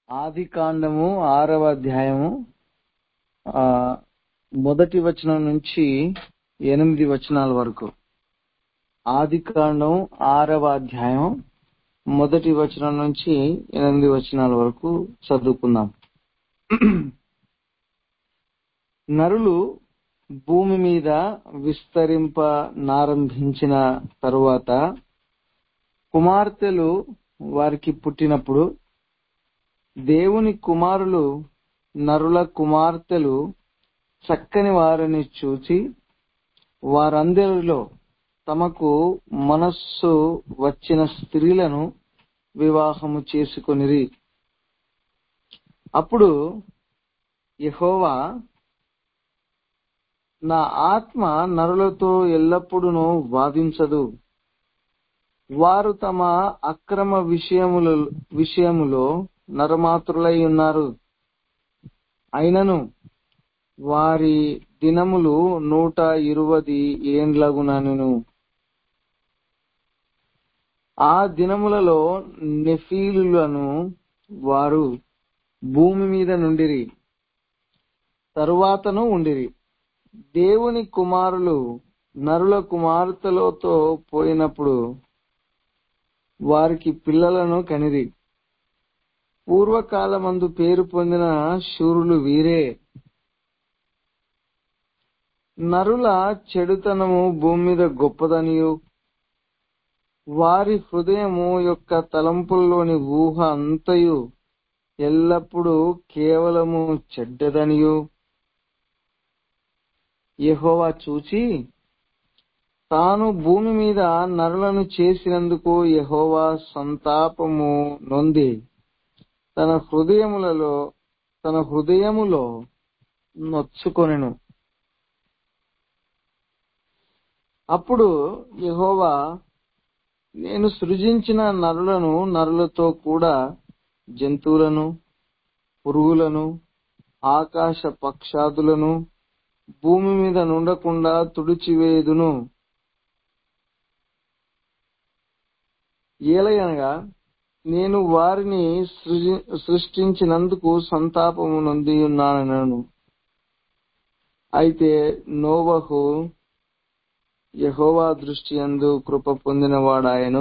ఆది కాండము ఆరవ అధ్యాయము ఆ, మొదటి వచనం నుంచి ఎనిమిది వచనాల వరకు ఆది కాండం ఆరవ అధ్యాయం మొదటి వచనం నుంచి ఎనిమిది వచనాల వరకు చదువుకుందాం నరులు భూమి మీద విస్తరింప నారంభించిన తరువాత కుమార్తెలు వారికి పుట్టినప్పుడు దేవుని కుమారులు నరుల కుమార్తెలు చక్కని వారిని చూచి వారందరిలో తమకు మనస్సు వచ్చిన స్త్రీలను వివాహము చేసుకొనిరి అప్పుడు యెహోవా నా ఆత్మ నరులతో ఎల్లప్పుడూ వాదించదు వారు తమ అక్రమ విషయముల విషయములో నరమాతృలై ఉన్నారు అయినను వారి దినములు నూట ఇరువది ఏండ్లగునను ఆ దినములలో నెఫీలులను వారు భూమి మీద నుండిరి తరువాతను ఉండిరి దేవుని కుమారులు నరుల కుమార్తెలతో పోయినప్పుడు వారికి పిల్లలను కనిరి పూర్వకాలమందు పేరు పొందిన శూరులు వీరే నరుల చెడుతనము భూమి మీద గొప్పదనియు వారి హృదయము యొక్క తలంపుల్లోని ఊహ అంతయు ఎల్లప్పుడూ కేవలము చెడ్డదనియు యెహోవా చూచి తాను భూమి మీద నరులను చేసినందుకు యెహోవా సంతాపము నొంది తన హృదయములలో తన హృదయములో నొచ్చుకొనెను అప్పుడు యెహోవా నేను సృజించిన నరులను నరులతో కూడా జంతువులను పురుగులను ఆకాశ పక్షాదులను భూమి మీద నుండకుండా తుడిచివేయుదును ఏలయనగా నేను వారిని సృజి- సృష్టించినందుకు సంతాపము నొంది ఉన్నానను అయితే నోవహు యెహోవా దృష్టి యందు కృప పొందినవాడాయను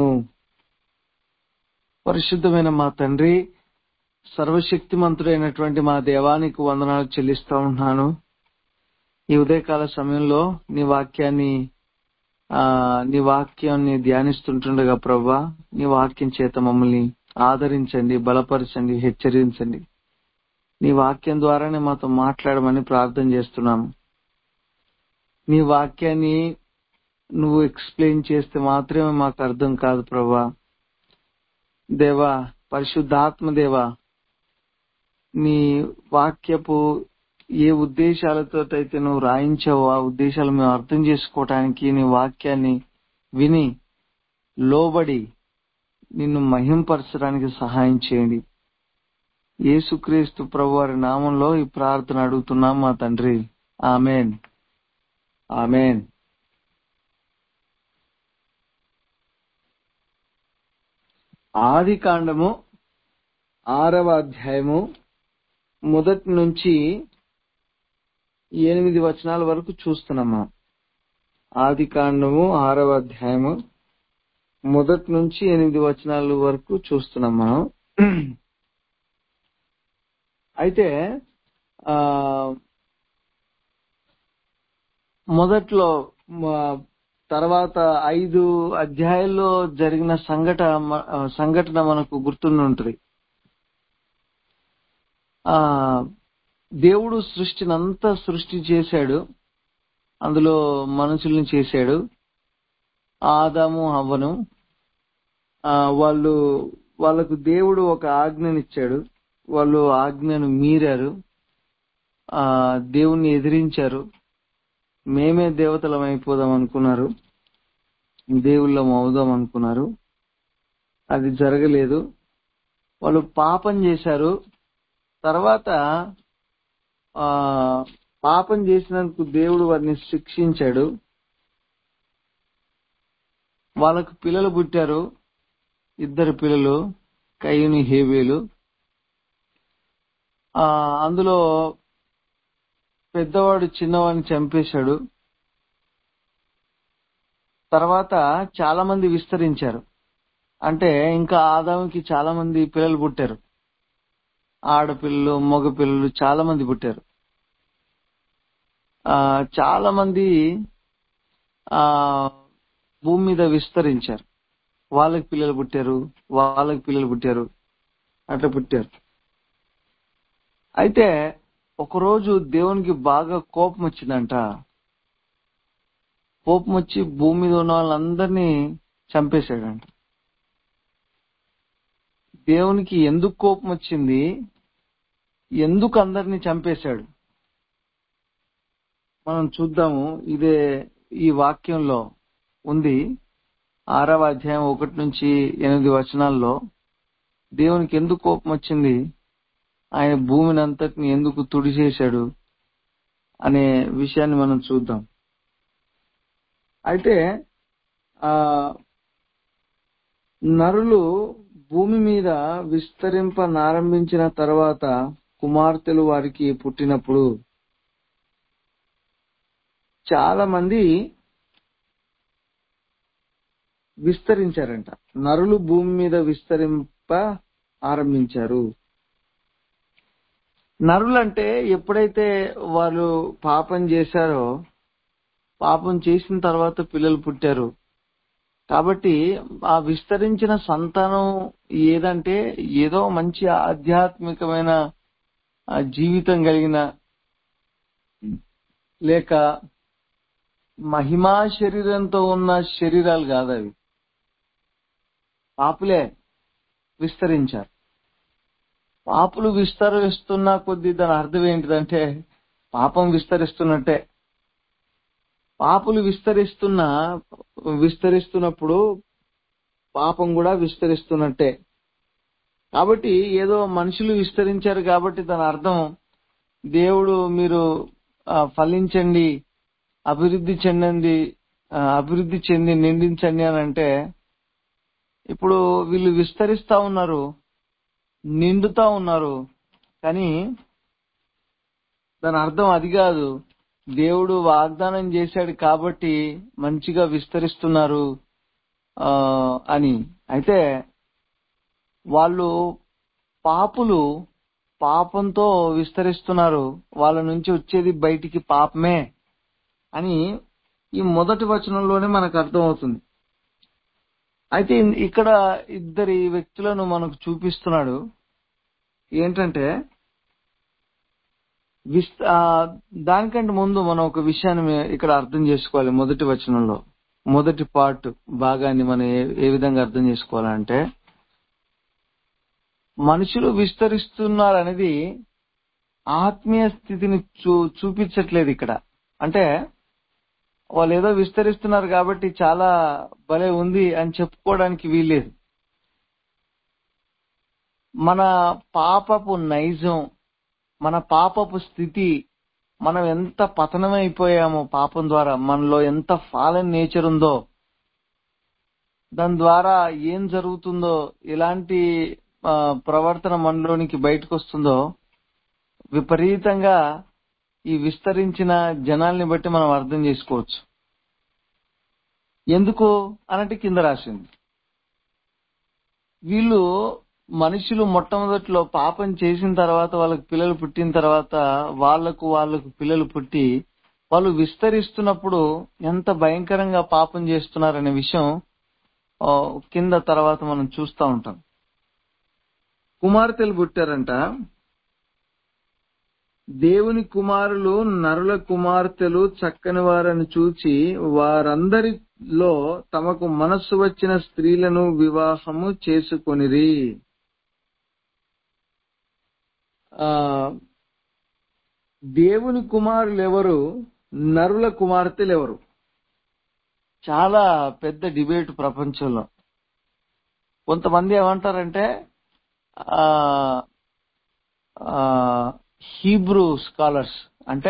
పరిశుద్ధమైన మా తండ్రి సర్వశక్తిమంతుడైనటువంటి మా దేవానికి వందనాలు చెల్లిస్తా ఉన్నాను ఈ ఉదయకాల సమయంలో నీ వాక్యాన్ని ఆ నీ వాక్యాన్ని ధ్యానిస్తుంటుండగా ప్రభా నీ వాక్యం చేత మమ్మల్ని ఆదరించండి బలపరచండి హెచ్చరించండి నీ వాక్యం ద్వారానే మాతో మాట్లాడమని ప్రార్థన చేస్తున్నాము నీ వాక్యాన్ని నువ్వు ఎక్స్ప్లెయిన్ చేస్తే మాత్రమే మాకు అర్థం కాదు ప్రభా దేవా పరిశుద్ధాత్మ దేవా నీ వాక్యపు ఏ ఉద్దేశాలతో అయితే నువ్వు రాయించావో ఆ ఉద్దేశాలు మేము అర్థం చేసుకోవటానికి నీ వాక్యాన్ని విని లోబడి నిన్ను మహింపరచడానికి సహాయం చేయండి యేసుక్రీస్తు ప్రభు వారి నామంలో ఈ ప్రార్థన అడుగుతున్నాం మా తండ్రి ఆమెన్ ఆమెన్ ఆది కాండము ఆరవ అధ్యాయము మొదటి నుంచి ఎనిమిది వచనాల వరకు చూస్తున్నామా ఆది కాండము ఆరవ అధ్యాయము మొదటి నుంచి ఎనిమిది వచనాల వరకు చూస్తున్నాం మనం అయితే ఆ మొదట్లో మ- తర్వాత ఐదు అధ్యాయాల్లో జరిగిన సంఘట సంఘటన మనకు గుర్తుంటుంది ఆ దేవుడు సృష్టినంతా సృష్టి చేశాడు అందులో మనుషుల్ని చేశాడు ఆదాము హవ్వను ఆ వాళ్ళు వాళ్ళకు దేవుడు ఒక ఆజ్ఞనిచ్చాడు వాళ్ళు ఆజ్ఞను మీరారు ఆ దేవుణ్ణి ఎదిరించారు మేమే దేవతలం అయిపోదాం అనుకున్నారు దేవుళ్ళం అవుదాం అనుకున్నారు అది జరగలేదు వాళ్ళు పాపం చేశారు తర్వాత ఆ పాపం చేసినందుకు దేవుడు వారిని శిక్షించాడు వాళ్ళకు పిల్లలు పుట్టారు ఇద్దరు పిల్లలు కయ్యని హేబేలు ఆ, అందులో పెద్దవాడు చిన్నవాడిని చంపేశాడు తర్వాత చాలా మంది విస్తరించారు అంటే ఇంకా ఆదాముకి చాలా మంది పిల్లలు పుట్టారు ఆడపిల్లలు మగ పిల్లలు చాలా మంది పుట్టారు ఆ చాలా మంది ఆ భూమి మీద విస్తరించారు వాళ్ళకి పిల్లలు పుట్టారు వాళ్ళకి పిల్లలు పుట్టారు అట్లా పుట్టారు అయితే ఒకరోజు దేవునికి బాగా కోపం వచ్చిందంట కోపం వచ్చి భూమి మీద ఉన్న వాళ్ళందరినీ చంపేశాడంట దేవునికి ఎందుకు కోపం వచ్చింది ఎందుకు అందరినీ చంపేశాడు మనం చూద్దాము ఇదే ఈ వాక్యంలో ఉంది ఆరవ అధ్యాయం ఒకటి నుంచి ఎనిమిది వచనాల్లో దేవునికి ఎందుకు కోపం వచ్చింది ఆయన భూమిని అంతటిని ఎందుకు తుడిచేశాడు అనే విషయాన్ని మనం చూద్దాం అయితే ఆ నరులు భూమి మీద విస్తరింపనారంభించిన తర్వాత కుమార్తెలు వారికి పుట్టినప్పుడు చాలా మంది విస్తరించారంట నరులు భూమి మీద విస్తరింప ఆరంభించారు నరులంటే ఎప్పుడైతే వాళ్ళు పాపం చేశారో పాపం చేసిన తర్వాత పిల్లలు పుట్టారు కాబట్టి ఆ విస్తరించిన సంతానం ఏదంటే ఏదో మంచి ఆధ్యాత్మికమైన ఆ జీవితం కలిగిన లేక మహిమా శరీరంతో ఉన్న శరీరాలు కాదు అవి పాపులే విస్తరించారు పాపులు విస్తరిస్తున్న కొద్దీ దాని అర్థం ఏంటిదంటే పాపం విస్తరిస్తున్నట్టే పాపులు విస్తరిస్తున్న విస్తరిస్తున్నప్పుడు పాపం కూడా విస్తరిస్తున్నట్టే కాబట్టి ఏదో మనుషులు విస్తరించారు కాబట్టి దాని అర్థం దేవుడు మీరు ఆ, ఫలించండి అభివృద్ధి చెందండి ఆ, అభివృద్ధి చెంది నిండించండి అని అంటే ఇప్పుడు వీళ్ళు విస్తరిస్తా ఉన్నారు నిండుతా ఉన్నారు కానీ దాని అర్థం అది కాదు దేవుడు వాగ్దానం చేశాడు కాబట్టి మంచిగా విస్తరిస్తున్నారు ఆ, అని అయితే వాళ్ళు పాపులు పాపంతో విస్తరిస్తున్నారు వాళ్ళ నుంచి వచ్చేది బయటికి పాపమే అని ఈ మొదటి వచనంలోనే మనకు అర్థమవుతుంది అయితే ఇన్- ఇక్కడ ఇద్దరి వ్యక్తులను మనకు చూపిస్తున్నాడు ఏంటంటే విస్- ఆ, దానికంటే ముందు మనం ఒక విషయాన్ని మే- ఇక్కడ అర్థం చేసుకోవాలి మొదటి వచనంలో మొదటి పార్ట్ భాగాన్ని మనం ఏ ఏ విధంగా అర్థం చేసుకోవాలంటే మనుషులు విస్తరిస్తున్నారు అనేది ఆత్మీయ స్థితిని చూ చూపించట్లేదు ఇక్కడ అంటే వాళ్ళు ఏదో విస్తరిస్తున్నారు కాబట్టి చాలా భలే ఉంది అని చెప్పుకోవడానికి వీల్లేదు మన పాపపు నైజం మన పాపపు స్థితి మనం ఎంత పతనమైపోయామో పాపం ద్వారా మనలో ఎంత ఫాలన్ నేచర్ ఉందో దాని ద్వారా ఏం జరుగుతుందో ఎలాంటి ఆ, ప్రవర్తన మనలోనికి బయటకు వస్తుందో విపరీతంగా ఈ విస్తరించిన జనాల్ని బట్టి మనం అర్థం చేసుకోవచ్చు ఎందుకు అనంటే కింద రాసింది వీళ్ళు మనుషులు మొట్టమొదట్లో పాపం చేసిన తర్వాత వాళ్ళకి పిల్లలు పుట్టిన తర్వాత వాళ్ళకు వాళ్ళకు పిల్లలు పుట్టి వాళ్ళు విస్తరిస్తున్నప్పుడు ఎంత భయంకరంగా పాపం చేస్తున్నారనే విషయం ఆ, కింద తర్వాత మనం చూస్తూ ఉంటాం కుమార్తెలు పుట్టారంట దేవుని కుమారులు నరుల కుమార్తెలు చక్కని వారని చూచి వారందరిలో తమకు మనస్సు వచ్చిన స్త్రీలను వివాహము చేసుకొనిరి ఆ దేవుని కుమారులు ఎవరు నరుల కుమార్తెలు ఎవరు చాలా పెద్ద డిబేట్ ప్రపంచంలో కొంతమంది ఏమంటారంటే ఆ ఆ, హీబ్రూ స్కాలర్స్ అంటే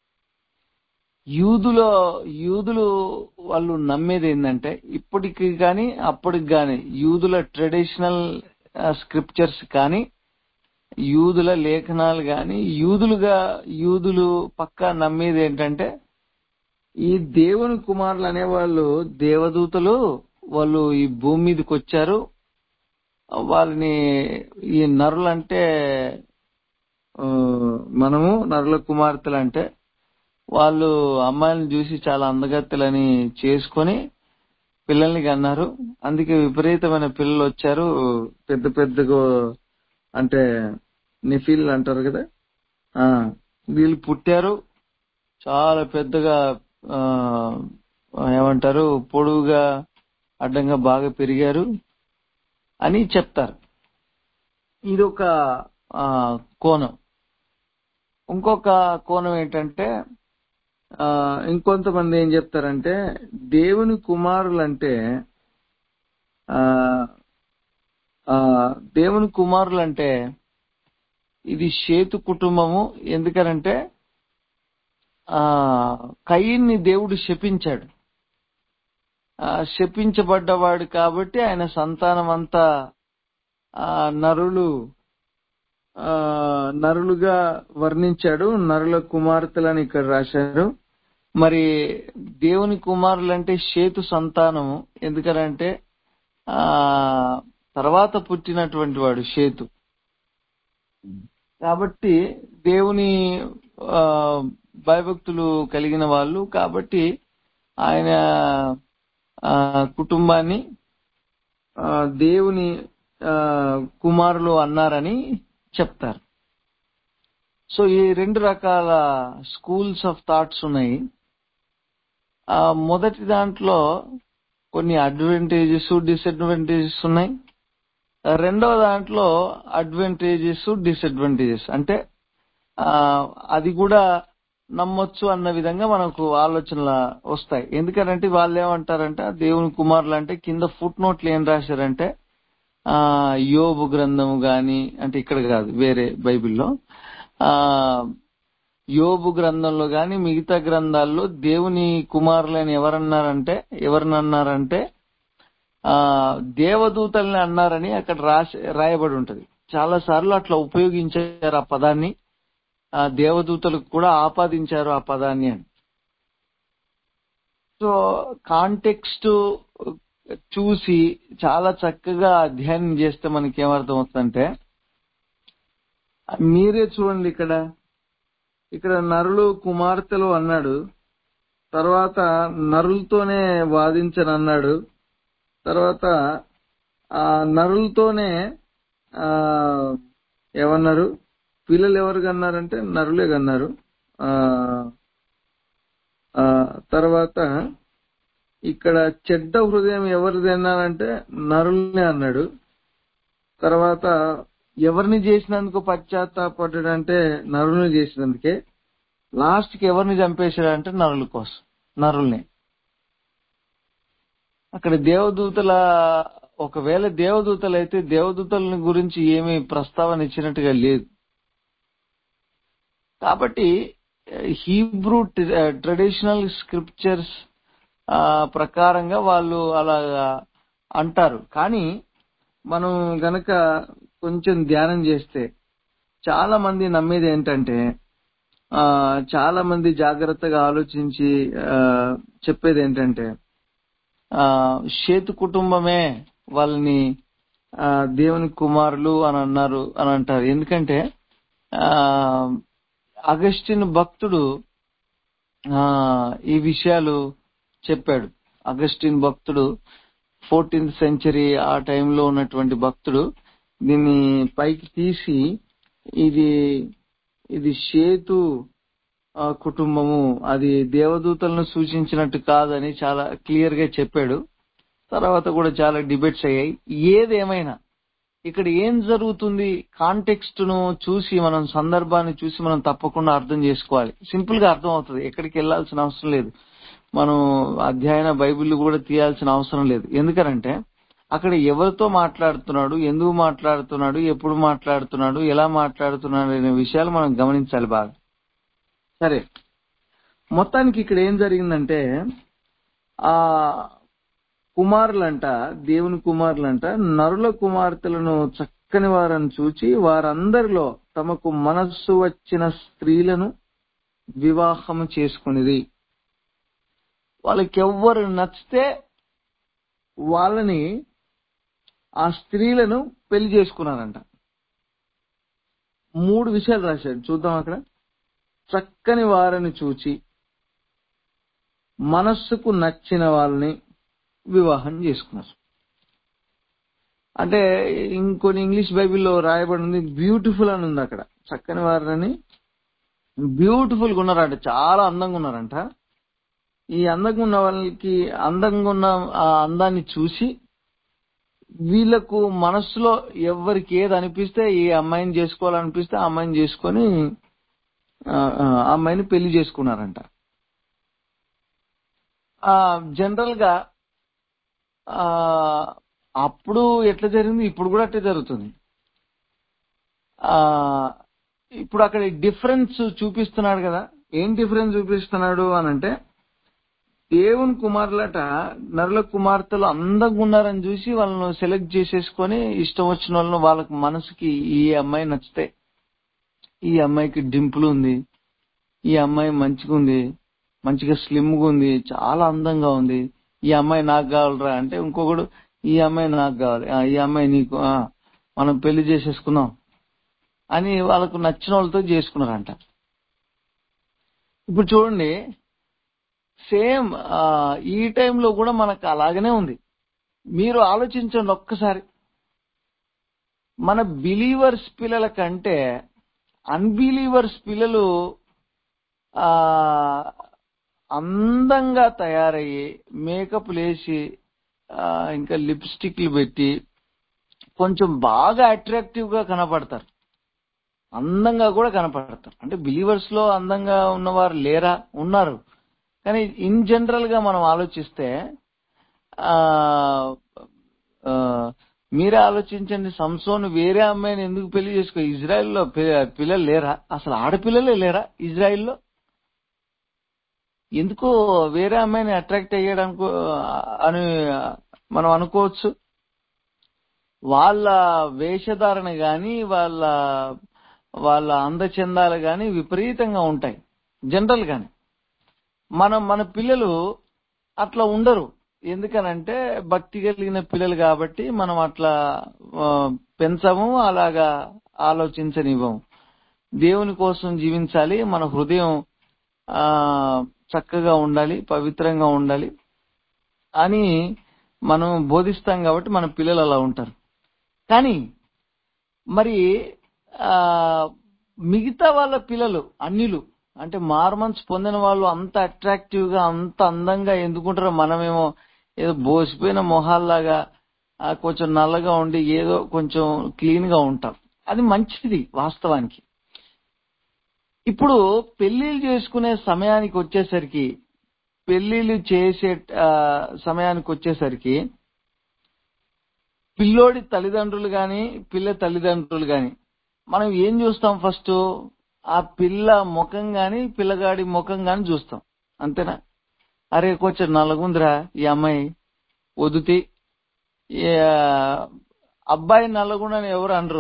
యూదులో యూదులు వాళ్ళు నమ్మేది ఏంటంటే ఇప్పటికి కానీ అప్పటికి కానీ యూదుల ట్రెడిషనల్ స్క్రిప్చర్స్ కానీ యూదుల లేఖనాలు గాని యూదులుగా యూదులు పక్కా నమ్మేది ఏంటంటే ఈ దేవుని కుమారులు అనేవాళ్ళు దేవదూతలు వాళ్ళు ఈ భూమి మీదకి వచ్చారు వాళ్ళని ఈ నరులు అంటే ఆ, మనము నరుల కుమార్తెలు అంటే వాళ్ళు అమ్మాయిలను చూసి చాలా అందగత్తెలని చేసుకొని పిల్లల్ని కన్నారు అందుకే విపరీతమైన పిల్లలు వచ్చారు పెద్ద పెద్దగా అంటే నిఫీల్ అంటారు కదా ఆ వీళ్ళు పుట్టారు చాలా పెద్దగా ఆ ఏమంటారు పొడువుగా అడ్డంగా బాగా పెరిగారు అని చెప్తారు ఇది ఒక ఆ, కోణం ఇంకొక కోణం ఏంటంటే ఆ, ఇంకొంతమంది ఏం చెప్తారంటే దేవుని కుమారులంటే ఆ, ఆ, దేవుని కుమారులంటే ఇది షేతు కుటుంబము ఎందుకనంటే ఆ కయ్యిన్ని దేవుడు శపించాడు ఆ శపించబడ్డవాడు కాబట్టి ఆయన సంతానం అంతా ఆ నరులు ఆ నరులుగా వర్ణించాడు నరుల కుమార్తెలని ఇక్కడ రాశారు మరి దేవుని కుమారులంటే షేతు సంతానము ఎందుకనంటే ఆ తర్వాత పుట్టినటువంటి వాడు షేతు కాబట్టి దేవుని ఆ భయభక్తులు కలిగిన వాళ్ళు కాబట్టి ఆయన ఆ కుటుంబాన్ని ఆ దేవుని ఆ కుమారులు అన్నారని చెప్తారు సో ఈ రెండు రకాల స్కూల్స్ ఆఫ్ థాట్స్ ఉన్నాయి ఆ మొదటి దాంట్లో కొన్ని అడ్వాంటేజెస్ డిసడ్వాంటేజెస్ ఉన్నాయి రెండవ దాంట్లో అడ్వాంటేజెస్ డిసడ్వాంటేజెస్ అంటే ఆ అది కూడా నమ్మొచ్చు అన్న విధంగా మనకు ఆలోచనలు వస్తాయి ఎందుకంటే వాళ్ళు ఏమంటారంటే ఆ దేవుని కుమారులు అంటే కింద ఫుట్ నోట్లు ఏం రాశారంటే ఆ యోబు గ్రంథము గాని అంటే ఇక్కడ కాదు వేరే బైబిల్లో ఆ యోబు గ్రంథంలో గాని మిగతా గ్రంథాల్లో దేవుని కుమారులని ఎవరన్నారంటే ఎవరినన్నారంటే ఆ దేవదూతల్ని అన్నారని అక్కడ రాసి రాయబడి ఉంటది చాలా సార్లు అట్లా ఉపయోగించారు ఆ పదాన్ని ఆ దేవదూతలకు కూడా ఆపాదించారు ఆ పదాన్ని అని సో కాంటెక్స్ట్ చూసి చాలా చక్కగా అధ్యయనం చేస్తే మనకి ఏమర్థం అవుతుందంటే మీరే చూడండి ఇక్కడ ఇక్కడ నరులు కుమార్తెలు అన్నాడు తర్వాత నరులతోనే వాదించనన్నాడు తర్వాత ఆ నరులతోనే ఆ ఏమన్నారు పిల్లలు ఎవరు కన్నారంటే నరులే కన్నారు ఆ ఆ, తర్వాత ఇక్కడ చెడ్డ హృదయం ఎవరిది అన్నారంటే నరుల్ని అన్నాడు తర్వాత ఎవరిని చేసినందుకు పశ్చాత్తాపడ్డాడంటే నరుల్ని చేసినందుకే లాస్ట్ కి ఎవరిని చంపేశాడంటే నరుల కోసం నరుల్ని అక్కడ దేవదూతల ఒకవేళ దేవదూతలు అయితే దేవదూతల గురించి ఏమీ ప్రస్తావన ఇచ్చినట్టుగా లేదు కాబట్టి హీబ్రూ ట్రెడిషనల్ స్క్రిప్చర్స్ ప్రకారంగా వాళ్ళు అలా అంటారు కానీ మనం గనక కొంచెం ధ్యానం చేస్తే చాలా మంది నమ్మేది ఏంటంటే ఆ చాలా మంది జాగ్రత్తగా ఆలోచించి ఆ, చెప్పేది ఏంటంటే ఆ షేతు కుటుంబమే వాళ్ళని ఆ దేవుని కుమారులు అని అన్నారు అని అంటారు ఎందుకంటే ఆ అగస్టిన్ భక్తుడు ఆ ఈ విషయాలు చెప్పాడు అగస్టిన్ భక్తుడు ఫోర్టీన్త్ సెంచరీ ఆ టైంలో ఉన్నటువంటి భక్తుడు దీన్ని పైకి తీసి ఇది ఇది షేతు ఆ, కుటుంబము అది దేవదూతలను సూచించినట్టు కాదని చాలా క్లియర్ గా చెప్పాడు తర్వాత కూడా చాలా డిబేట్స్ అయ్యాయి ఏదేమైనా ఇక్కడ ఏం జరుగుతుంది కాంటెక్స్ట్ ను చూసి మనం సందర్భాన్ని చూసి మనం తప్పకుండా అర్థం చేసుకోవాలి సింపుల్ గా అర్థం అవుతుంది ఎక్కడికి వెళ్లాల్సిన అవసరం లేదు మనం అధ్యయన బైబిల్ కూడా తీయాల్సిన అవసరం లేదు ఎందుకనంటే అక్కడ ఎవరితో మాట్లాడుతున్నాడు ఎందుకు మాట్లాడుతున్నాడు ఎప్పుడు మాట్లాడుతున్నాడు ఎలా మాట్లాడుతున్నాడు అనే విషయాలు మనం గమనించాలి బాగా సరే మొత్తానికి ఇక్కడ ఏం జరిగిందంటే ఆ కుమారులంట దేవుని కుమారులంట నరుల కుమార్తెలను చక్కగా చక్కని వారని చూచి వారందరిలో తమకు మనస్సు వచ్చిన స్త్రీలను వివాహము చేసుకునేది వాళ్ళకి ఎవ్వరు నచ్చితే వాళ్ళని ఆ స్త్రీలను పెళ్లి చేసుకున్నారంట మూడు విషయాలు రాశాడు చూద్దాం అక్కడ చక్కని వారిని చూచి మనస్సుకు నచ్చిన వాళ్ళని వివాహం చేసుకున్నారు అంటే ఇంకొన్ని ఇంగ్లీష్ బైబిల్లో రాయబడి ఉంది బ్యూటిఫుల్ అని ఉంది అక్కడ చక్కని వారిని బ్యూటిఫుల్ గా ఉన్నారంట చాలా అందంగా ఉన్నారంట ఈ అందంగా ఉన్న వాళ్ళకి అందంగా ఉన్న ఆ అందాన్ని చూసి వీళ్ళకు మనస్సులో ఎవరికి ఏది అనిపిస్తే ఈ అమ్మాయిని చేసుకోవాలనిపిస్తే ఆ అమ్మాయిని చేసుకొని ఆ ఆ అమ్మాయిని పెళ్లి చేసుకున్నారంట ఆ జనరల్ గా ఆ అప్పుడు ఎట్లా జరిగింది ఇప్పుడు కూడా అట్లే జరుగుతుంది ఆ ఇప్పుడు అక్కడ డిఫరెన్స్ చూపిస్తున్నాడు కదా ఏం డిఫరెన్స్ చూపిస్తున్నాడు అని అంటే దేవుని కుమారులట నరుల కుమార్తెలు అందంగా ఉన్నారని చూసి వాళ్ళను సెలెక్ట్ చేసేసుకొని ఇష్టం వచ్చిన వాళ్ళను వాళ్ళకి మనసుకి ఈ అమ్మాయి నచ్చితే ఈ అమ్మాయికి డింపుల్ ఉంది ఈ అమ్మాయి మంచిగా ఉంది మంచిగా స్లిమ్ గా ఉంది చాలా అందంగా ఉంది ఈ అమ్మాయి నాకు కావాలరా అంటే ఇంకొకడు ఈ అమ్మాయి నాకు కావాలి ఆ, ఈ అమ్మాయి నీకు ఆ, మనం పెళ్లి చేసేసుకుందాం అని వాళ్ళకు నచ్చిన వాళ్ళతో చేసుకున్నారంట ఇప్పుడు చూడండి సేమ్ ఈ టైంలో కూడా మనకు అలాగనే ఉంది మీరు ఆలోచించండి ఒక్కసారి మన బిలీవర్స్ పిల్లల కంటే అన్బిలీవర్స్ పిల్లలు ఆ అందంగా తయారయ్యి మేకప్ లేసి ఆ, ఇంకా లిప్స్టిక్లు పెట్టి కొంచెం బాగా అట్రాక్టివ్ గా కనపడతారు అందంగా కూడా కనపడతారు అంటే బిలీవర్స్ లో అందంగా ఉన్నవారు లేరా ఉన్నారు కానీ ఇన్ జనరల్ గా మనం ఆలోచిస్తే ఆ ఆ, మీరే ఆలోచించండి సంసోన్ వేరే అమ్మాయిని ఎందుకు పెళ్లి చేసుకో ఇజ్రాయెల్లో పి- పిల్లలు లేరా అసలు ఆడపిల్లలే లేరా ఇజ్రాయెల్లో ఎందుకో వేరే అమ్మాయిని అట్రాక్ట్ అయ్యాడనుకో అని మనం అనుకోవచ్చు వాళ్ళ వేషధారణ గాని వాళ్ళ వాళ్ళ అందచందాలు గాని విపరీతంగా ఉంటాయి జనరల్ గాని మనం మన పిల్లలు అట్లా ఉండరు ఎందుకనంటే భక్తి కలిగిన పిల్లలు కాబట్టి మనం అట్లా ఆ, పెంచము అలాగా ఆలోచించనివ్వము దేవుని కోసం జీవించాలి మన హృదయం ఆ చక్కగా ఉండాలి పవిత్రంగా ఉండాలి అని మనం బోధిస్తాం కాబట్టి మన పిల్లలు అలా ఉంటారు కానీ మరి ఆ మిగతా వాళ్ళ పిల్లలు అన్నిలు అంటే మార్మన్స్ పొందిన వాళ్ళు అంత అట్రాక్టివ్ గా అంత అందంగా ఎందుకుంటారో మనమేమో ఏదో బోసిపోయిన మొహాల్లాగా ఆ, కొంచెం నల్లగా ఉండి ఏదో కొంచెం క్లీన్ గా ఉంటాం అది మంచిది వాస్తవానికి ఇప్పుడు పెళ్లిళ్ళు చేసుకునే సమయానికి వచ్చేసరికి పెళ్లిళ్ళు చేసే ఆ, సమయానికి వచ్చేసరికి పిల్లోడి తల్లిదండ్రులు గాని పిల్ల తల్లిదండ్రులు గాని మనం ఏం చూస్తాం ఫస్ట్ ఆ పిల్ల ముఖం గాని పిల్లగాడి ముఖం గాని చూస్తాం అంతేనా అరే కొంచెం నల్లగుందిరా ఈ అమ్మాయి వదుతి ఈ, ఆ, అబ్బాయి నల్లగుండని ఎవరు అనరు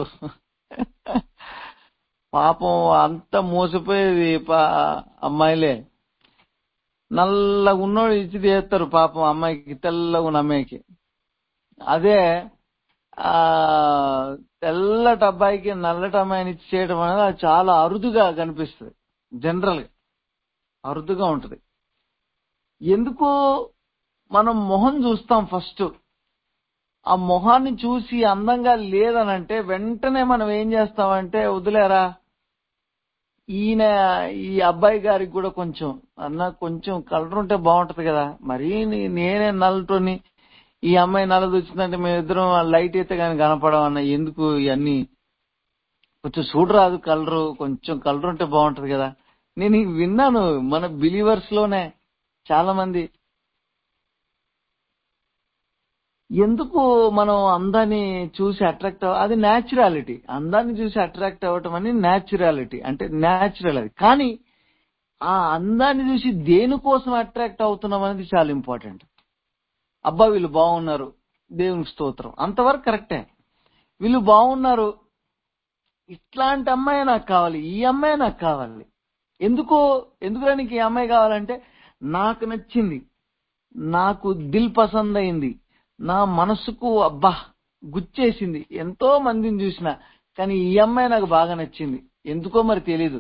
పాపం అంత మోసపోయేది పా- అమ్మాయిలే నల్లగా ఉన్నోడు ఇచ్చి చేస్తారు పాపం అమ్మాయికి తెల్లగా ఉన్న అమ్మాయికి అదే ఆ తెల్లటి అబ్బాయికి నల్లటి అమ్మాయిని ఇచ్చి చేయడం అనేది అది చాలా అరుదుగా కనిపిస్తుంది జనరల్ గా అరుదుగా ఉంటది ఎందుకు మనం మొహం చూస్తాం ఫస్ట్ ఆ మొహాన్ని చూసి అందంగా లేదనంటే వెంటనే మనం ఏం చేస్తామంటే వదిలేరా ఈయన ఈ అబ్బాయి గారికి కూడా కొంచెం అన్న కొంచెం కలర్ ఉంటే బాగుంటది కదా మరీ నీ- నేనే నల్లటోని ఈ అమ్మాయి నల్లది వచ్చిందంటే మేమిద్దరం లైట్ అయితే కానీ కనపడమన్న ఎందుకు ఇవన్నీ కొంచెం చూడరాదు కలరు కొంచెం కలర్ ఉంటే బాగుంటది కదా నేను ఇవి విన్నాను మన బిలీవర్స్ లోనే చాలా మంది ఎందుకు మనం అందాన్ని చూసి అట్రాక్ట్ అవ అది న్యాచురాలిటీ అందాన్ని చూసి అట్రాక్ట్ అవ్వటం అని న్యాచురాలిటీ అంటే న్యాచురల్ అది కానీ ఆ అందాన్ని చూసి దేనికోసం అట్రాక్ట్ అవుతున్నాం అనేది చాలా ఇంపార్టెంట్ అబ్బా వీళ్ళు బాగున్నారు దేవునికి స్తోత్రం అంతవరకు కరెక్టే వీళ్ళు బాగున్నారు ఇట్లాంటి అమ్మాయి నాకు కావాలి ఈ అమ్మాయి నాకు కావాలి ఎందుకు ఎందుకు నీకు ఈ అమ్మాయి కావాలంటే నాకు నచ్చింది నాకు దిల్ పసంద్ అయింది నా మనసుకు అబ్బా గుచ్చేసింది ఎంతో మందిని చూసిన కానీ ఈ అమ్మాయి నాకు బాగా నచ్చింది ఎందుకో మరి తెలీదు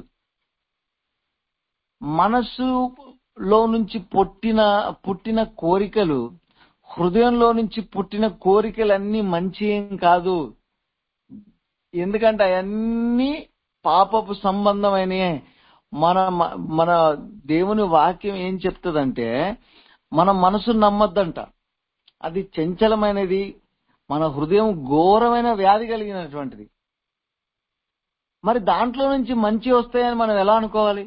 మనసులో నుంచి పుట్టిన పుట్టిన కోరికలు హృదయంలో నుంచి పుట్టిన కోరికలన్నీ మంచి ఏం కాదు ఎందుకంటే అవన్నీ పాపపు సంబంధమైనయే మన మన దేవుని వాక్యం ఏం చెప్తుందంటే మన మనసు నమ్మద్దంట అది చంచలమైనది మన హృదయం ఘోరమైన వ్యాధి కలిగినటువంటిది మరి దాంట్లో నుంచి మంచి వస్తాయని మనం ఎలా అనుకోవాలి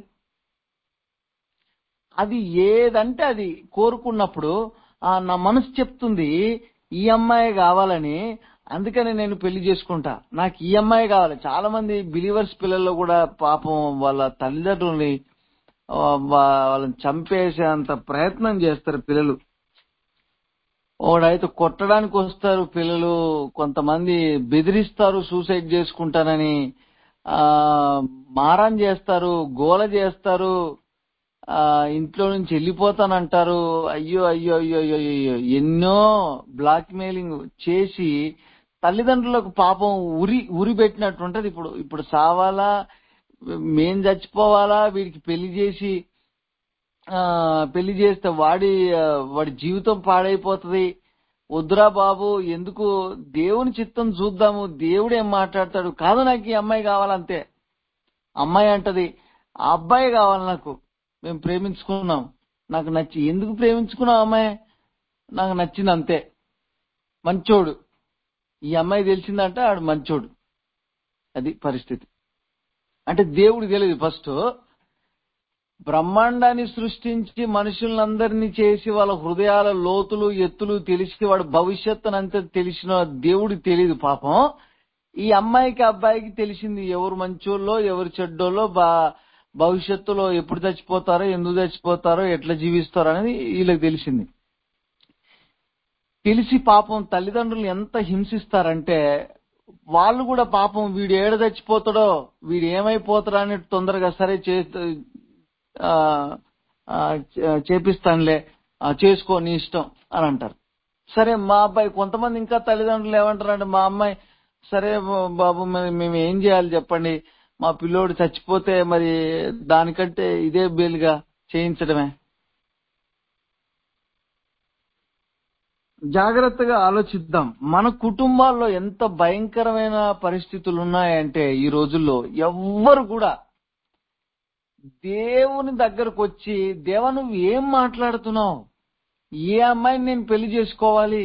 అది ఏదంటే అది కోరుకున్నప్పుడు ఆ నా మనసు చెప్తుంది ఈ అమ్మాయి కావాలని అందుకని నేను పెళ్లి చేసుకుంటా నాకు ఈ అమ్మాయి కావాలి చాలా మంది బిలీవర్స్ పిల్లల్లో కూడా పాపం వాళ్ళ తల్లిదండ్రుల్ని ఆ, వా- వాళ్ళని చంపేసేంత ప్రయత్నం చేస్తారు పిల్లలు ఒకడైతే కొట్టడానికి వస్తారు పిల్లలు కొంతమంది బెదిరిస్తారు సూసైడ్ చేసుకుంటానని ఆ మారం చేస్తారు గోల చేస్తారు ఆ ఇంట్లో నుంచి వెళ్ళిపోతానంటారు అయ్యో అయ్యో అయ్యో అయ్యో అయ్యో ఎన్నో బ్లాక్ మెయిలింగ్ చేసి తల్లిదండ్రులకు పాపం ఉరి ఉరి పెట్టినట్టు ఉంటది ఇప్పుడు ఇప్పుడు సావాలా మేం చచ్చిపోవాలా వీడికి పెళ్లి చేసి ఆ పెళ్లి చేస్తే వాడి ఆ, వాడి జీవితం పాడైపోతది వద్దురా బాబు ఎందుకు దేవుని చిత్తం చూద్దాము దేవుడు ఏం మాట్లాడతాడు కాదు నాకు ఈ అమ్మాయి కావాలంతే అమ్మాయి అంటది ఆ అబ్బాయి కావాలి నాకు మేము ప్రేమించుకున్నాం నాకు నచ్చి ఎందుకు ప్రేమించుకున్నావు అమ్మాయి నాకు నచ్చింది అంతే మంచోడు ఈ అమ్మాయి తెలిసిందంటే ఆడు మంచోడు అది పరిస్థితి అంటే దేవుడు తెలియదు ఫస్ట్ బ్రహ్మాండాన్ని సృష్టించి మనుషులందరినీ చేసి వాళ్ళ హృదయాల లోతులు ఎత్తులు తెలిసి వాడు భవిష్యత్తునంతా తెలిసిన దేవుడు తెలియదు పాపం ఈ అమ్మాయికి అబ్బాయికి తెలిసింది ఎవరు మంచోళ్ళో ఎవరు చెడ్డోళ్ళో బా భవిష్యత్తులో ఎప్పుడు చచ్చిపోతారో ఎందుకు చచ్చిపోతారో ఎట్లా జీవిస్తారో అనేది వీళ్ళకి తెలిసింది తెలిసి పాపం తల్లిదండ్రులు ఎంత హింసిస్తారంటే వాళ్ళు కూడా పాపం వీడు ఏడ చచ్చిపోతాడో వీడు ఏమైపోతాడో అని తొందరగా సరే చే ఆ, ఆ, చే- చేపిస్తానులే ఆ, చేసుకో నీ ఇష్టం అని అంటారు సరే మా అబ్బాయి కొంతమంది ఇంకా తల్లిదండ్రులు ఏమంటారంటే మా అమ్మాయి సరే బా- బాబు మరి మేము ఏం చేయాలి చెప్పండి మా పిల్లోడు చచ్చిపోతే మరి దానికంటే ఇదే బేలుగా చేయించడమే జాగ్రత్తగా ఆలోచిద్దాం మన కుటుంబాల్లో ఎంత భయంకరమైన పరిస్థితులు ఉన్నాయంటే ఈ రోజుల్లో ఎవ్వరు కూడా దేవుని దగ్గరకు వచ్చి దేవ నువ్వు ఏం మాట్లాడుతున్నావు ఏ అమ్మాయిని నేను పెళ్లి చేసుకోవాలి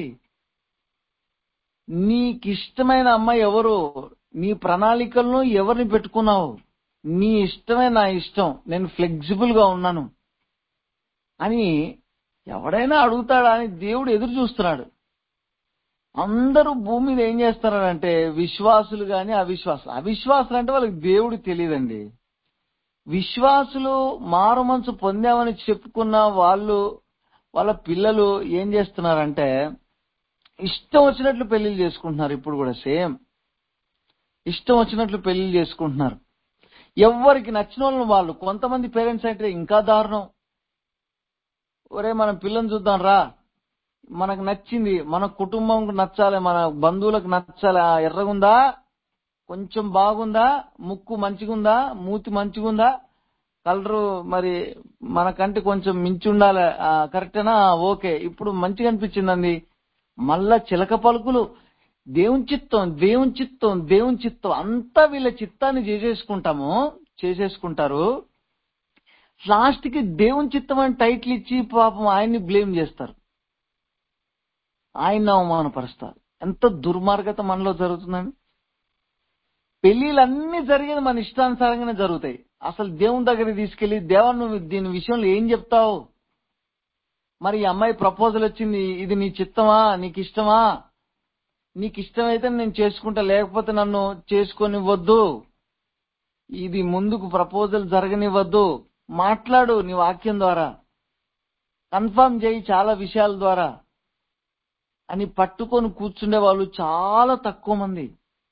నీకిష్టమైన అమ్మాయి ఎవరు నీ ప్రణాళికలను ఎవరిని పెట్టుకున్నావు నీ ఇష్టమే నా ఇష్టం నేను ఫ్లెక్సిబుల్ గా ఉన్నాను అని ఎవడైనా అడుగుతాడా అని దేవుడు ఎదురు చూస్తున్నాడు అందరూ భూమి మీద ఏం చేస్తున్నారంటే విశ్వాసులు గాని అవిశ్వాసులు అవిశ్వాసులు అంటే వాళ్ళకి దేవుడు తెలియదండి విశ్వాసులు మారు మనసు పొందామని చెప్పుకున్న వాళ్ళు వాళ్ళ పిల్లలు ఏం చేస్తున్నారంటే ఇష్టం వచ్చినట్లు పెళ్లిళ్ళు చేసుకుంటున్నారు ఇప్పుడు కూడా సేమ్ ఇష్టం వచ్చినట్లు పెళ్లిళ్ళు చేసుకుంటున్నారు ఎవరికి నచ్చిన వాళ్ళని వాళ్ళు కొంతమంది పేరెంట్స్ అయితే ఇంకా దారుణం ఒరే మనం పిల్లని చూద్దాం రా మనకు నచ్చింది మన కుటుంబంకు నచ్చాలి మన బంధువులకు నచ్చాలి ఆ ఎర్రగుందా కొంచెం బాగుందా ముక్కు మంచిగుందా మూతి మంచిగుందా కలరు మరి మనకంటే కొంచెం మించి ఉండాలి ఆ, కరెక్టేనా ఓకే ఇప్పుడు మంచిగా అనిపించిందండి మళ్ళా చిలక పలుకులు దేవుని చిత్తం దేవుని చిత్తం దేవుని చిత్తం అంతా వీళ్ళ చిత్తాన్ని చేసేసుకుంటాము చేసేసుకుంటారు లాస్ట్ కి దేవుని చిత్తం అని టైటిల్ ఇచ్చి పాపం ఆయన్ని బ్లేమ్ చేస్తారు ఆయన్ని అవమానపరుస్తారు ఎంత దుర్మార్గత మనలో జరుగుతుందండి పెళ్లిళ్ళన్నీ జరిగేది మన ఇష్టానుసారంగానే జరుగుతాయి అసలు దేవుని దగ్గరికి తీసుకెళ్లి దేవా నువ్వు దీని విషయంలో ఏం చెప్తావు మరి ఈ అమ్మాయి ప్రపోజల్ వచ్చింది ఇది నీ చిత్తమా నీకు ఇష్టమా నీకు ఇష్టమైతే నేను చేసుకుంటా లేకపోతే నన్ను చేసుకొనివ్వద్దు ఇది ముందుకు ప్రపోజల్ జరగనివ్వద్దు మాట్లాడు నీ వాక్యం ద్వారా కన్ఫర్మ్ చేయి చాలా విషయాల ద్వారా అని పట్టుకొని కూర్చుండే వాళ్ళు చాలా తక్కువ మంది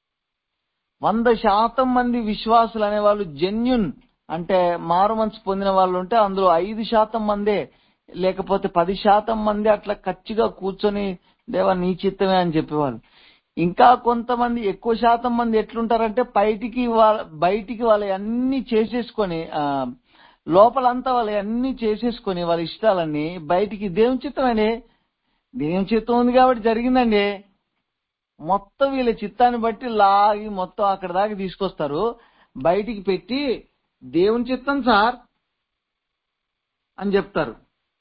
వంద శాతం మంది విశ్వాసులు అనేవాళ్ళు జెన్యున్ అంటే మారు మనసు పొందిన వాళ్ళు ఉంటే అందులో ఐదు శాతం మందే లేకపోతే పది శాతం మంది అట్లా కచ్చిగా కూర్చొని దేవా నీ చిత్తమే అని చెప్పేవాళ్ళు ఇంకా కొంతమంది ఎక్కువ శాతం మంది ఎట్లుంటారంటే బయటికి వాళ్ళ బయటికి వాళ్ళ అన్ని చేసేసుకొని ఆ, లోపలంతా వాళ్ళు అన్ని చేసేసుకొని వాళ్ళ ఇష్టాలన్నీ బయటికి దేవుని చిత్తమని దేవుని చిత్తం ఉంది కాబట్టి జరిగిందండి మొత్తం వీళ్ళ చిత్తాన్ని బట్టి లాగి మొత్తం అక్కడ దాకా తీసుకొస్తారు బయటికి పెట్టి దేవుని చిత్తం సార్ అని చెప్తారు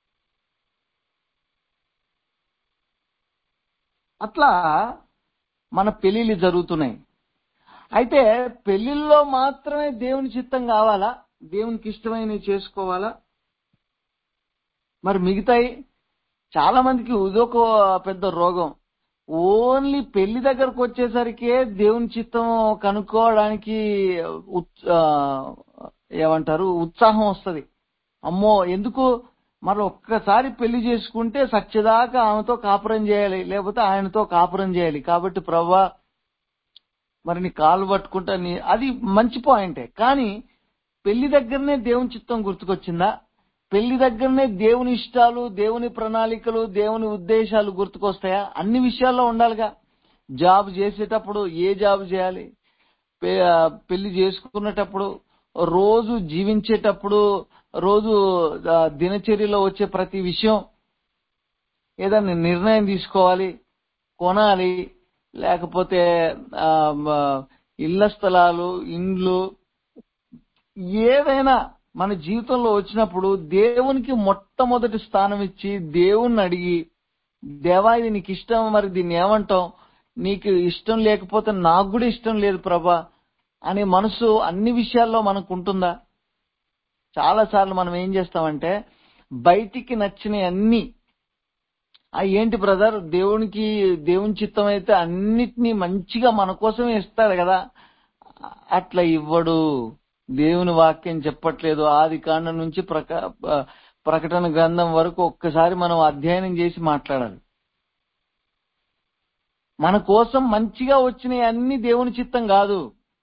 అట్లా మన పెళ్లిళ్ళు జరుగుతున్నాయి అయితే పెళ్లిల్లో మాత్రమే దేవుని చిత్తం కావాలా దేవునికి ఇష్టమైనవి చేసుకోవాలా మరి మిగతాయి చాలా మందికి ఇదొక పెద్ద రోగం ఓన్లీ పెళ్లి దగ్గరకు వచ్చేసరికే దేవుని చిత్తం కనుక్కోవడానికి ఉత్- ఆ, ఏమంటారు ఉత్సాహం వస్తది అమ్మో ఎందుకు మరి ఒక్కసారి పెళ్లి చేసుకుంటే సత్యదాకా ఆమెతో కాపురం చేయాలి లేకపోతే ఆయనతో కాపురం చేయాలి కాబట్టి ప్రవ్వా మరి నీ కాలు పట్టుకుంటా నీ అది మంచి పాయింటే కానీ పెళ్లి దగ్గరనే దేవుని చిత్తం గుర్తుకొచ్చిందా పెళ్లి దగ్గరనే దేవుని ఇష్టాలు దేవుని ప్రణాళికలు దేవుని ఉద్దేశాలు గుర్తుకొస్తాయా అన్ని విషయాల్లో ఉండాలిగా జాబ్ చేసేటప్పుడు ఏ జాబ్ చేయాలి పె- ఆ, పెళ్లి చేసుకునేటప్పుడు రోజు జీవించేటప్పుడు రోజు ఆ, దినచర్యలో వచ్చే ప్రతి విషయం ఏదైనా నిర్ణయం తీసుకోవాలి కొనాలి లేకపోతే ఆ, మ, ఇళ్ల స్థలాలు ఇండ్లు ఏదైనా మన జీవితంలో వచ్చినప్పుడు దేవునికి మొట్టమొదటి స్థానం ఇచ్చి దేవుణ్ణి అడిగి దేవా ఇది నీకు ఇష్టం మరి దీన్ని ఏమంటాం నీకు ఇష్టం లేకపోతే నాకు కూడా ఇష్టం లేదు ప్రభా అనే మనసు అన్ని విషయాల్లో మనకు ఉంటుందా చాలా సార్లు మనం ఏం చేస్తామంటే బయటికి నచ్చిన అన్ని ఆ ఏంటి బ్రదర్ దేవునికి దేవుని చిత్తం అయితే అన్నిటినీ మంచిగా మన కోసమే ఇస్తాడు కదా అట్లా ఇవ్వడు దేవుని వాక్యం చెప్పట్లేదు ఆది కాండం నుంచి ప్రక ఆ, ప్రకటన గ్రంథం వరకు ఒక్కసారి మనం అధ్యయనం చేసి మాట్లాడాలి మన కోసం మంచిగా వచ్చినాయి అన్ని దేవుని చిత్తం కాదు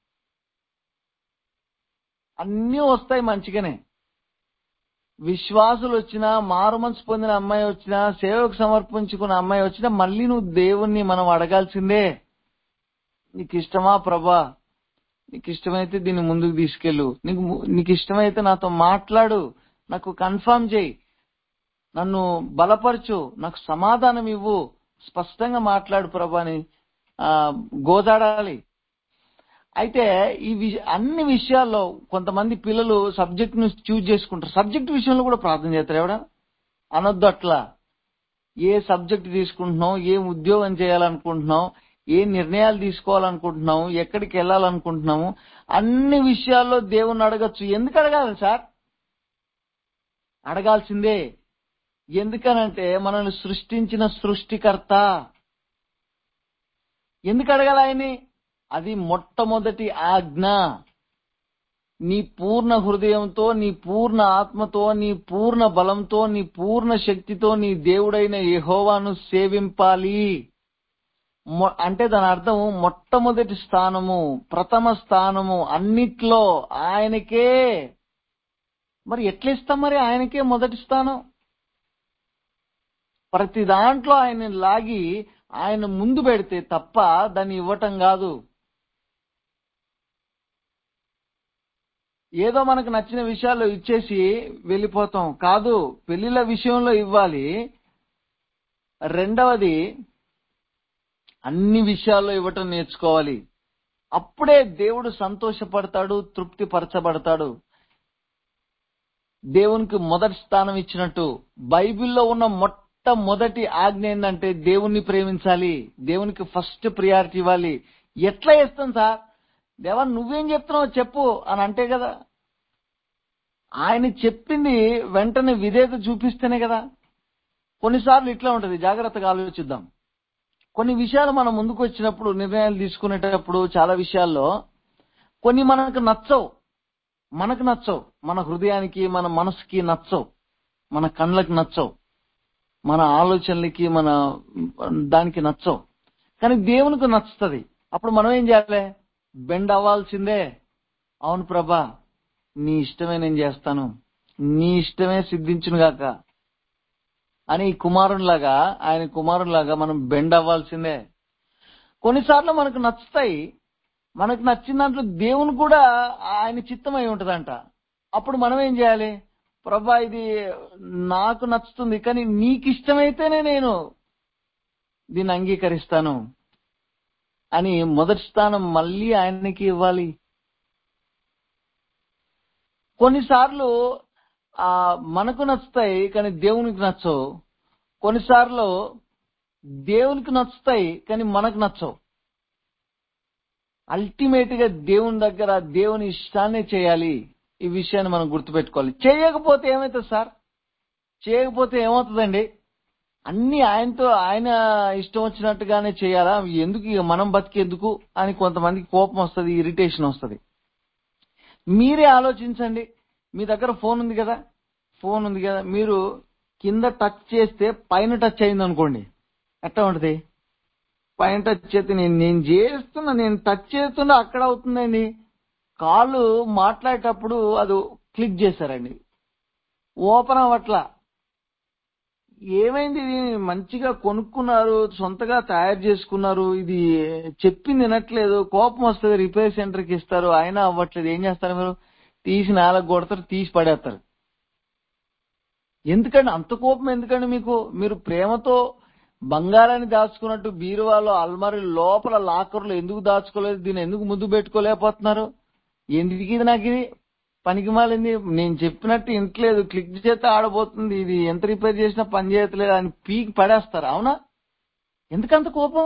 అన్నీ వస్తాయి మంచిగానే విశ్వాసులు వచ్చినా మారు మనసు పొందిన అమ్మాయి వచ్చినా సేవకు సమర్పించుకున్న అమ్మాయి వచ్చినా మళ్ళీ నువ్వు దేవుణ్ణి మనం అడగాల్సిందే నీకు ఇష్టమా ప్రభా నీకు ఇష్టమైతే దీన్ని ముందుకు తీసుకెళ్ళు నీకు నీకు ఇష్టమైతే నాతో మాట్లాడు నాకు కన్ఫర్మ్ చేయి నన్ను బలపరచు నాకు సమాధానం ఇవ్వు స్పష్టంగా మాట్లాడు ప్రభా అని ఆ, గోజాడాలి అయితే ఈ వి- అన్ని విషయాల్లో కొంతమంది పిల్లలు సబ్జెక్ట్ ను చూజ్ చేసుకుంటారు సబ్జెక్ట్ విషయంలో కూడా ప్రార్థన చేస్తారు ఎవడా అనొద్దు అట్లా ఏ సబ్జెక్ట్ తీసుకుంటున్నాం ఏం ఉద్యోగం చేయాలనుకుంటున్నాం ఏ నిర్ణయాలు తీసుకోవాలనుకుంటున్నాము ఎక్కడికి వెళ్ళాలనుకుంటున్నాము అన్ని విషయాల్లో దేవుణ్ణి అడగచ్చు ఎందుకు అడగాలి సార్ అడగాల్సిందే ఎందుకనంటే మనల్ని సృష్టించిన సృష్టికర్త ఎందుకు అడగాలి ఆయన్ని అది మొట్టమొదటి ఆజ్ఞ నీ పూర్ణ హృదయంతో నీ పూర్ణ ఆత్మతో నీ పూర్ణ బలంతో నీ పూర్ణ శక్తితో నీ దేవుడైన యెహోవాను సేవింపాలి మొ- అంటే దాని అర్థం మొట్టమొదటి స్థానము ప్రథమ స్థానము అన్నిట్లో ఆయనకే మరి ఎట్లా ఇస్తాం మరి ఆయనకే మొదటి స్థానం ప్రతి దాంట్లో ఆయన లాగి ఆయన ముందు పెడితే తప్ప దాన్ని ఇవ్వటం కాదు ఏదో మనకు నచ్చిన విషయాల్లో ఇచ్చేసి వెళ్ళిపోతాం కాదు పెళ్లిళ్ళ విషయంలో ఇవ్వాలి రెండవది అన్ని విషయాల్లో ఇవ్వటం నేర్చుకోవాలి అప్పుడే దేవుడు సంతోషపడతాడు తృప్తి పరచబడతాడు దేవునికి మొదటి స్థానం ఇచ్చినట్టు బైబిల్లో ఉన్న మొట్టమొదటి ఆజ్ఞ ఏంటంటే దేవుణ్ణి ప్రేమించాలి దేవునికి ఫస్ట్ ప్రియారిటీ ఇవ్వాలి ఎట్లా ఇస్తాం సార్ దేవా నువ్వేం చెప్తున్నావు చెప్పు అని అంటే కదా ఆయన చెప్పింది వెంటనే విధేయత చూపిస్తేనే కదా కొన్నిసార్లు ఇట్లా ఉంటది జాగ్రత్తగా ఆలోచిద్దాం కొన్ని విషయాలు మనం ముందుకు వచ్చినప్పుడు నిర్ణయాలు తీసుకునేటప్పుడు చాలా విషయాల్లో కొన్ని మనకు నచ్చవు మనకు నచ్చవు మన హృదయానికి మన మనసుకి నచ్చవు మన కళ్ళకి నచ్చవు మన ఆలోచనలకి మన దానికి నచ్చవు కానీ దేవునికి నచ్చుతుంది అప్పుడు మనం ఏం చేయాలి బెండ్ అవ్వాల్సిందే అవును ప్రభా నీ ఇష్టమే నేను చేస్తాను నీ ఇష్టమే సిద్ధించును గాక అని ఈ కుమారునిలాగా ఆయన కుమారునిలాగా మనం బెండ్ అవ్వాల్సిందే కొన్నిసార్లు మనకు నచ్చుతాయి మనకు నచ్చిన దాంట్లో దేవుని కూడా ఆయన చిత్తమై ఉంటదంట అప్పుడు మనం ఏం చేయాలి ప్రభా ఇది నాకు నచ్చుతుంది కానీ నీకు ఇష్టమైతేనే నేను దీన్ని అంగీకరిస్తాను అని మొదటి స్థానం మళ్ళీ ఆయనకి ఇవ్వాలి కొన్నిసార్లు ఆ మనకు నచ్చుతాయి కానీ దేవునికి నచ్చవు కొన్నిసార్లు దేవునికి నచ్చుతాయి కానీ మనకు నచ్చవు అల్టిమేట్ గా దేవుని దగ్గర దేవుని ఇష్టాన్ని చేయాలి ఈ విషయాన్ని మనం గుర్తుపెట్టుకోవాలి చేయకపోతే ఏమవుతుంది సార్ చేయకపోతే ఏమవుతుందండి అన్ని ఆయనతో ఆయన ఇష్టం వచ్చినట్టుగానే చేయాలా ఎందుకు ఇక మనం బతికేందుకు అని కొంతమందికి కోపం వస్తుంది ఇరిటేషన్ వస్తుంది మీరే ఆలోచించండి మీ దగ్గర ఫోన్ ఉంది కదా ఫోన్ ఉంది కదా మీరు కింద టచ్ చేస్తే పైన టచ్ అయింది అనుకోండి ఎట్లా ఉంటది పైన టచ్ చేస్తే నేను నేను చేస్తున్నా నేను టచ్ చేస్తున్నా అక్కడ అవుతుందండి కాళ్ళు మాట్లాడేటప్పుడు అది క్లిక్ చేశారండి ఓపెన్ అవ్వట్లా ఏమైంది ఇది మంచిగా కొనుక్కున్నారు సొంతగా తయారు చేసుకున్నారు ఇది చెప్పింది వినట్లేదు కోపం వస్తుంది రిపేర్ సెంటర్కి ఇస్తారు అయినా అవ్వట్లేదు ఏం చేస్తారు మీరు తీసి నాలుగు కొడతారు తీసి పడేస్తారు ఎందుకండి అంత కోపం ఎందుకండి మీకు మీరు ప్రేమతో బంగారాన్ని దాచుకున్నట్టు బీరువాలో అల్మారి లోపల లాకర్లో ఎందుకు దాచుకోలేదు దీన్ని ఎందుకు ముద్దు పెట్టుకోలేకపోతున్నారు ఎందుకు ఇది నాకు ఇది పనికి మాలింది నేను చెప్పినట్టు ఇంట్లేదు క్లిక్ చేస్తే ఆడబోతుంది ఇది ఎంత రిపేర్ చేసినా పని చేయట్లేదు అని పీకి పడేస్తారు అవునా ఎందుకంత కోపం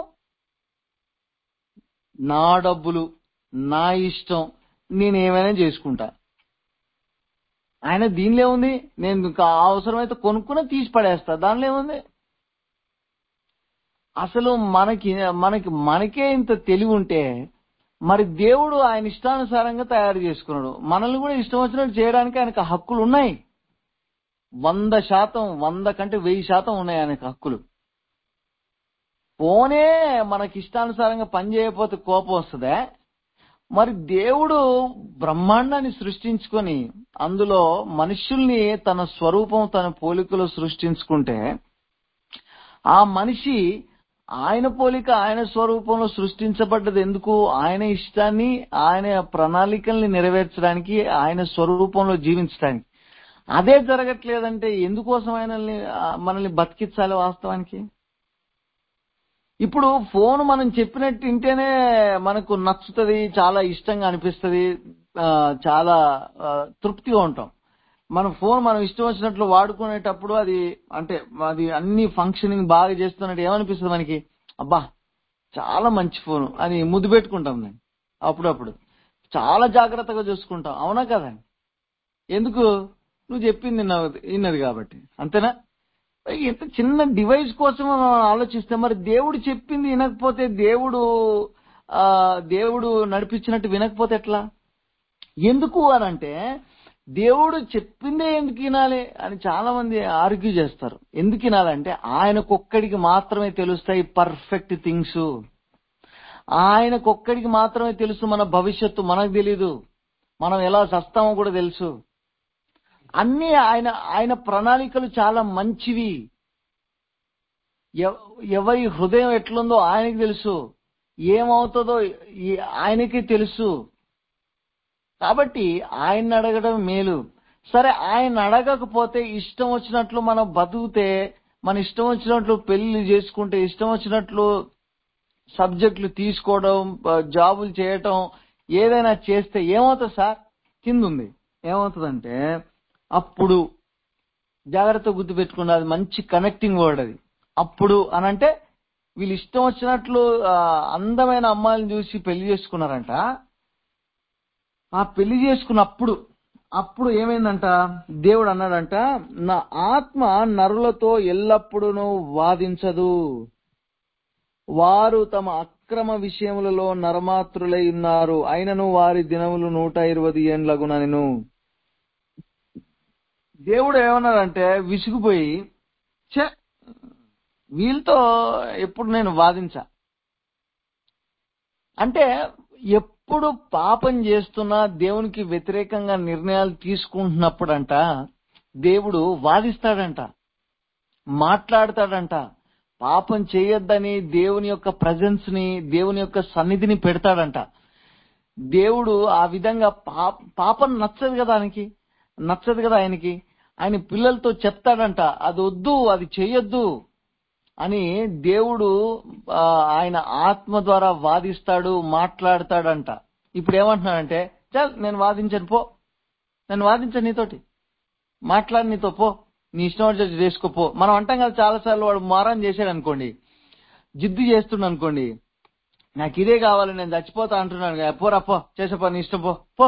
నా డబ్బులు నా ఇష్టం నేను ఏమైనా చేసుకుంటా ఆయన దీనిలో ఏముంది నేను ఇంకా అవసరమైతే కొనుక్కుని తీసి పడేస్తా దానిలో ఏముంది అసలు మనకి మనకి మనకే ఇంత తెలివి ఉంటే మరి దేవుడు ఆయన ఇష్టానుసారంగా తయారు చేసుకున్నాడు మనల్ని కూడా ఇష్టం వచ్చినట్టు చేయడానికి ఆయనకు హక్కులు ఉన్నాయి వంద శాతం వంద కంటే వెయ్యి శాతం ఉన్నాయి ఆయనకు హక్కులు పోనే మనకి ఇష్టానుసారంగా పని చేయకపోతే కోపం వస్తుందా మరి దేవుడు బ్రహ్మాండాన్ని సృష్టించుకొని అందులో మనుషుల్ని తన స్వరూపం తన పోలికలో సృష్టించుకుంటే ఆ మనిషి ఆయన పోలిక ఆయన స్వరూపంలో సృష్టించబడ్డది ఎందుకు ఆయన ఇష్టాన్ని ఆయన ప్రణాళికల్ని నెరవేర్చడానికి ఆయన స్వరూపంలో జీవించడానికి అదే జరగట్లేదంటే ఎందుకోసం ఆయనల్ని ఆ, మనల్ని బతికించాలి వాస్తవానికి ఇప్పుడు ఫోన్ మనం చెప్పినట్టు వింటేనే మనకు నచ్చుతుంది చాలా ఇష్టంగా అనిపిస్తుంది ఆ, చాలా ఆ, తృప్తిగా ఉంటాం మన ఫోన్ మనం ఇష్టం వచ్చినట్లు వాడుకునేటప్పుడు అది అంటే అది అన్ని ఫంక్షనింగ్ బాగా చేస్తున్నట్టు ఏమనిపిస్తుంది మనకి అబ్బా చాలా మంచి ఫోన్ అని ముద్దు పెట్టుకుంటాం నేను అప్పుడప్పుడు చాలా జాగ్రత్తగా చూసుకుంటాం అవునా కదా ఎందుకు నువ్వు చెప్పింది విన్నావు విన్నది కాబట్టి అంతేనా ఇంత చిన్న డివైస్ కోసం మనం ఆలోచిస్తే మరి దేవుడు చెప్పింది వినకపోతే దేవుడు ఆ దేవుడు నడిపించినట్టు వినకపోతే ఎట్లా ఎందుకు అని అంటే దేవుడు చెప్పిందే ఎందుకు వినాలి అని చాలా మంది ఆర్గ్యూ చేస్తారు ఎందుకు వినాలంటే ఆయనకొక్కడికి మాత్రమే తెలుస్తాయి పర్ఫెక్ట్ థింగ్స్ ఆయనకొక్కడికి మాత్రమే తెలుసు మన భవిష్యత్తు మనకు తెలీదు మనం ఎలా చస్తామో కూడా తెలుసు అన్ని ఆయన ఆయన ప్రణాళికలు చాలా మంచివి ఎవ- ఎవరి హృదయం ఎట్లుందో ఆయనకి తెలుసు ఏమవుతుందో ఈ- ఆయనకి తెలుసు కాబట్టి ఆయన అడగడం మేలు సరే ఆయన అడగకపోతే ఇష్టం వచ్చినట్లు మనం బతుకుతే మన ఇష్టం వచ్చినట్లు పెళ్లి చేసుకుంటే ఇష్టం వచ్చినట్లు సబ్జెక్టులు తీసుకోవడం ఆ, జాబులు చేయటం ఏదైనా చేస్తే ఏమవుతుంది సార్ కింద ఉంది ఏమవుతుందంటే అప్పుడు జాగ్రత్త గుర్తు పెట్టుకున్న అది మంచి కనెక్టింగ్ వర్డ్ అది అప్పుడు అనంటే వీళ్ళు ఇష్టం వచ్చినట్లు ఆ, అందమైన అమ్మాయిని చూసి పెళ్లి చేసుకున్నారంట ఆ పెళ్లి చేసుకున్నప్పుడు అప్పుడు ఏమైందంట దేవుడు అన్నాడంట నా ఆత్మ నరులతో ఎల్లప్పుడూ వాదించదు వారు తమ అక్రమ విషయములలో నరమాత్రులై ఉన్నారు అయినను వారి దినములు నూట ఇరవై ఏండ్లగున నేను దేవుడు ఏమన్నాడంటే విసిగిపోయి ఛే వీళ్ళతో ఎప్పుడు నేను వాదించా అంటే ఎప్పుడు ఎప్పుడు పాపం చేస్తున్నా దేవునికి వ్యతిరేకంగా నిర్ణయాలు తీసుకుంటున్నప్పుడంట దేవుడు వాదిస్తాడంట మాట్లాడతాడంట పాపం చేయొద్దని దేవుని యొక్క ప్రజెన్స్ ని దేవుని యొక్క సన్నిధిని పెడతాడంట దేవుడు ఆ విధంగా పాప పాపం నచ్చదు కదా ఆయనకి నచ్చదు కదా ఆయనకి ఆయన పిల్లలతో చెప్తాడంట అది వద్దు అది చెయ్యొద్దు అని దేవుడు ఆ, ఆయన ఆత్మ ద్వారా వాదిస్తాడు మాట్లాడతాడంట ఇప్పుడు ఏమంటున్నాడంటే చల్ నేను వాదించను పో నేను వాదించను నీతోటి మాట్లాడి నీతో పో నీ ఇష్టం వచ్చి చేసుకోపో మనం అంటాం కదా చాలాసార్లు వాడు మారం చేశాడు అనుకోండి జిద్దు చేస్తుండ అనుకోండి నాకు ఇదే కావాలి నేను చచ్చిపోతా అంటున్నాను కదా, పోరా పో చేసేపో నీ ఇష్టం పో పో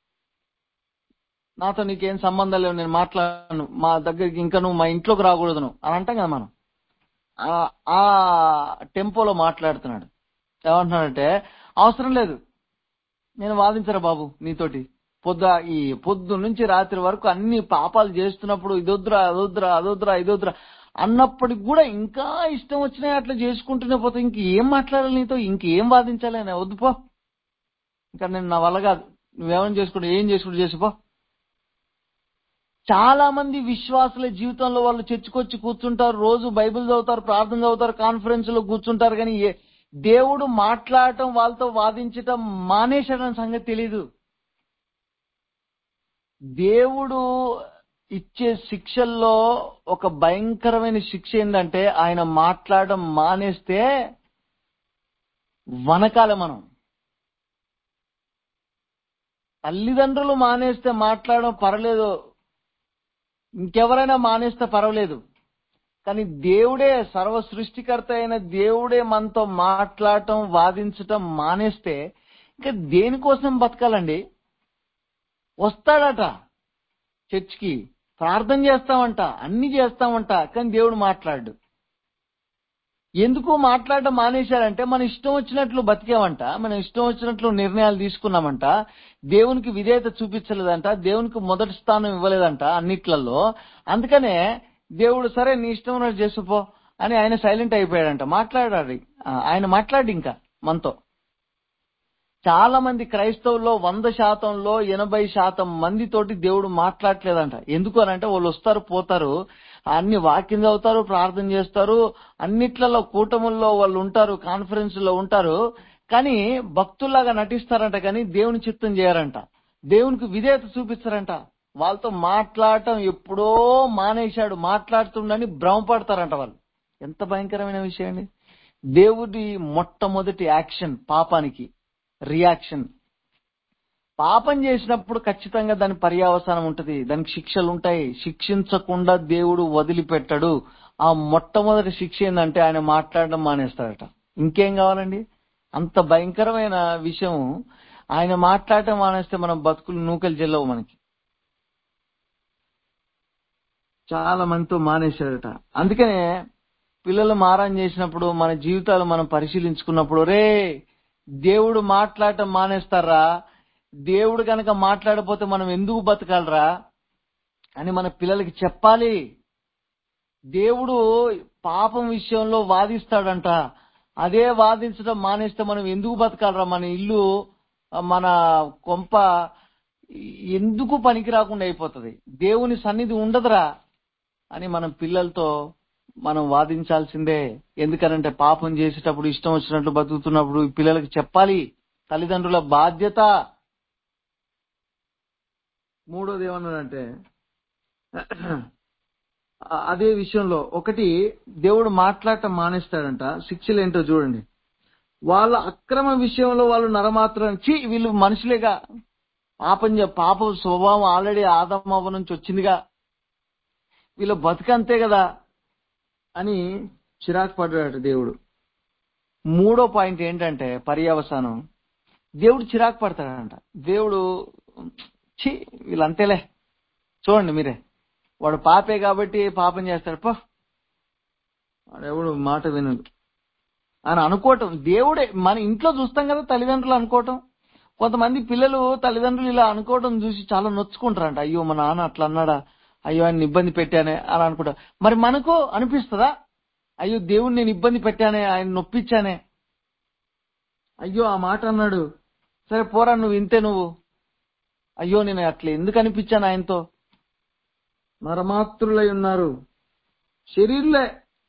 నాతో నీకేం సంబంధం లేవు నేను మాట్లాడను మా దగ్గరికి ఇంకా నువ్వు మా ఇంట్లోకి రాకూడదు నువ్వు అని అంటాం కదా మనం ఆ- ఆ టెంపోలో మాట్లాడుతున్నాడు ఏమంటున్నాడంటే అవసరం లేదు నేను వాదించరా బాబు నీతోటి పొద్దు ఈ పొద్దు నుంచి రాత్రి వరకు అన్ని పాపాలు చేస్తున్నప్పుడు ఇదొద్దురా అదొద్దురా అదొద్దురా ఇదొద్దురా అన్నప్పటికి కూడా ఇంకా ఇష్టం వచ్చినాయి అట్లా చేసుకుంటూనే పోతే ఇంక ఏం మాట్లాడాలి నీతో ఇంకేం వాదించాలి అని వద్దు పో ఇంకా నేను నా వల్ల కాదు నువ్వేమని చేసుకుంటా ఏం చేసుకుంటూ చేసిపో చాలా మంది విశ్వాసుల జీవితంలో వాళ్ళు చర్చకొచ్చి కూర్చుంటారు రోజు బైబిల్ చదువుతారు ప్రార్థన చదువుతారు కాన్ఫరెన్స్ లో కూర్చుంటారు కానీ ఏ- దేవుడు మాట్లాడటం వాళ్ళతో వాదించటం మానేశాడని సంగతి తెలీదు దేవుడు ఇచ్చే శిక్షల్లో ఒక భయంకరమైన శిక్ష ఏంటంటే ఆయన మాట్లాడడం మానేస్తే వనకాల మనం తల్లిదండ్రులు మానేస్తే మాట్లాడడం పర్లేదు ఇంకెవరైనా మానేస్తే పర్వాలేదు కానీ దేవుడే సర్వ సృష్టికర్త అయిన దేవుడే మనతో మాట్లాడటం వాదించటం మానేస్తే ఇంకా దేనికోసం బతకాలండి వస్తాడట చర్చ్కి ప్రార్థన చేస్తామంట అన్ని చేస్తామంట కానీ దేవుడు మాట్లాడు ఎందుకు మాట్లాడడం మానేశారంటే మన ఇష్టం వచ్చినట్లు బతికామంట మన ఇష్టం వచ్చినట్లు నిర్ణయాలు తీసుకున్నామంట దేవునికి విధేయత చూపించలేదంట దేవునికి మొదటి స్థానం ఇవ్వలేదంట అన్నిట్లలో అందుకనే దేవుడు సరే నీ ఇష్టం ఉన్నట్టు చేసుకోపో అని ఆయన సైలెంట్ అయిపోయాడంట మాట్లాడాడు ఆ, ఆయన మాట్లాడి ఇంకా మనతో చాలా మంది క్రైస్తవుల్లో వంద శాతంలో ఎనభై శాతం మందితోటి దేవుడు మాట్లాడలేదంట ఎందుకు అని అంటే వాళ్ళు వస్తారు పోతారు అన్ని వాక్యం చదువుతారు ప్రార్థన చేస్తారు అన్నిట్లలో కూటముల్లో వాళ్ళు ఉంటారు కాన్ఫరెన్స్ లో ఉంటారు కానీ భక్తుల్లాగా నటిస్తారంట కానీ దేవుని చిత్తం చేయరంట దేవునికి విధేయత చూపిస్తారంట వాళ్ళతో మాట్లాడటం ఎప్పుడో మానేశాడు మాట్లాడుతుండని భ్రమపడతారంట వాళ్ళు ఎంత భయంకరమైన విషయం అండి దేవుడి మొట్టమొదటి యాక్షన్ పాపానికి రియాక్షన్ పాపం చేసినప్పుడు ఖచ్చితంగా దాని పర్యావసానం ఉంటది దానికి శిక్షలు ఉంటాయి శిక్షించకుండా దేవుడు వదిలిపెట్టడు ఆ మొట్టమొదటి శిక్ష ఏంటంటే ఆయన మాట్లాడడం మానేస్తాడట ఇంకేం కావాలండి అంత భయంకరమైన విషయం ఆయన మాట్లాడటం మానేస్తే మనం బతుకులు నూకలు చెల్లవు మనకి చాలా మందితో మానేశాడట అందుకనే పిల్లలు మారం చేసినప్పుడు మన జీవితాలు మనం పరిశీలించుకున్నప్పుడు రే దేవుడు మాట్లాడటం మానేస్తారా దేవుడు కనుక మాట్లాడపోతే మనం ఎందుకు బతకాలరా అని మన పిల్లలకి చెప్పాలి దేవుడు పాపం విషయంలో వాదిస్తాడంట అదే వాదించడం మానేస్తే మనం ఎందుకు బతకాలరా మన ఇల్లు మన కొంప ఎందుకు పనికి రాకుండా అయిపోతుంది దేవుని సన్నిధి ఉండదురా అని మనం పిల్లలతో మనం వాదించాల్సిందే ఎందుకనంటే పాపం చేసేటప్పుడు ఇష్టం వచ్చినట్లు బతుకుతున్నప్పుడు ఈ పిల్లలకి చెప్పాలి తల్లిదండ్రుల బాధ్యత మూడోది ఏమన్నాడంటే ఆ- అదే విషయంలో ఒకటి దేవుడు మాట్లాడటం మానేస్తాడంట శిక్షలు ఏంటో చూడండి వాళ్ళ అక్రమ విషయంలో వాళ్ళు నరమాత్రం చి వీళ్ళు మనుషులేగా పాపం చే- పాప స్వభావం ఆల్రెడీ ఆదమవ్వ నుంచి వచ్చిందిగా వీళ్ళ బతుకంతే కదా అని చిరాకు పడ్డాడు దేవుడు మూడో పాయింట్ ఏంటంటే పర్యవసానం దేవుడు చిరాకు పడతాడంట దేవుడు ఛీ వీళ్ళంతేలే చూడండి మీరే వాడు పాపే కాబట్టి పాపం చేస్తాడు పో వాడు ఎవడు మాట వినడు అని అనుకోవటం దేవుడే మన ఇంట్లో చూస్తాం కదా తల్లిదండ్రులు అనుకోవటం కొంతమంది పిల్లలు తల్లిదండ్రులు ఇలా అనుకోవటం చూసి చాలా నొచ్చుకుంటారంట అయ్యో మా నాన్న అట్లా అన్నాడా అయ్యో ఆయన ఇబ్బంది పెట్టానే అని అనుకుంటా మరి మనకు అనిపిస్తుందా అయ్యో దేవుడు నేను ఇబ్బంది పెట్టానే ఆయన నొప్పించానే అయ్యో ఆ మాట అన్నాడు సరే పోరా నువ్వు ఇంతే నువ్వు అయ్యో నేను అట్లా ఎందుకు అనిపించాను ఆయనతో నరమాత్రులై ఉన్నారు శరీరులే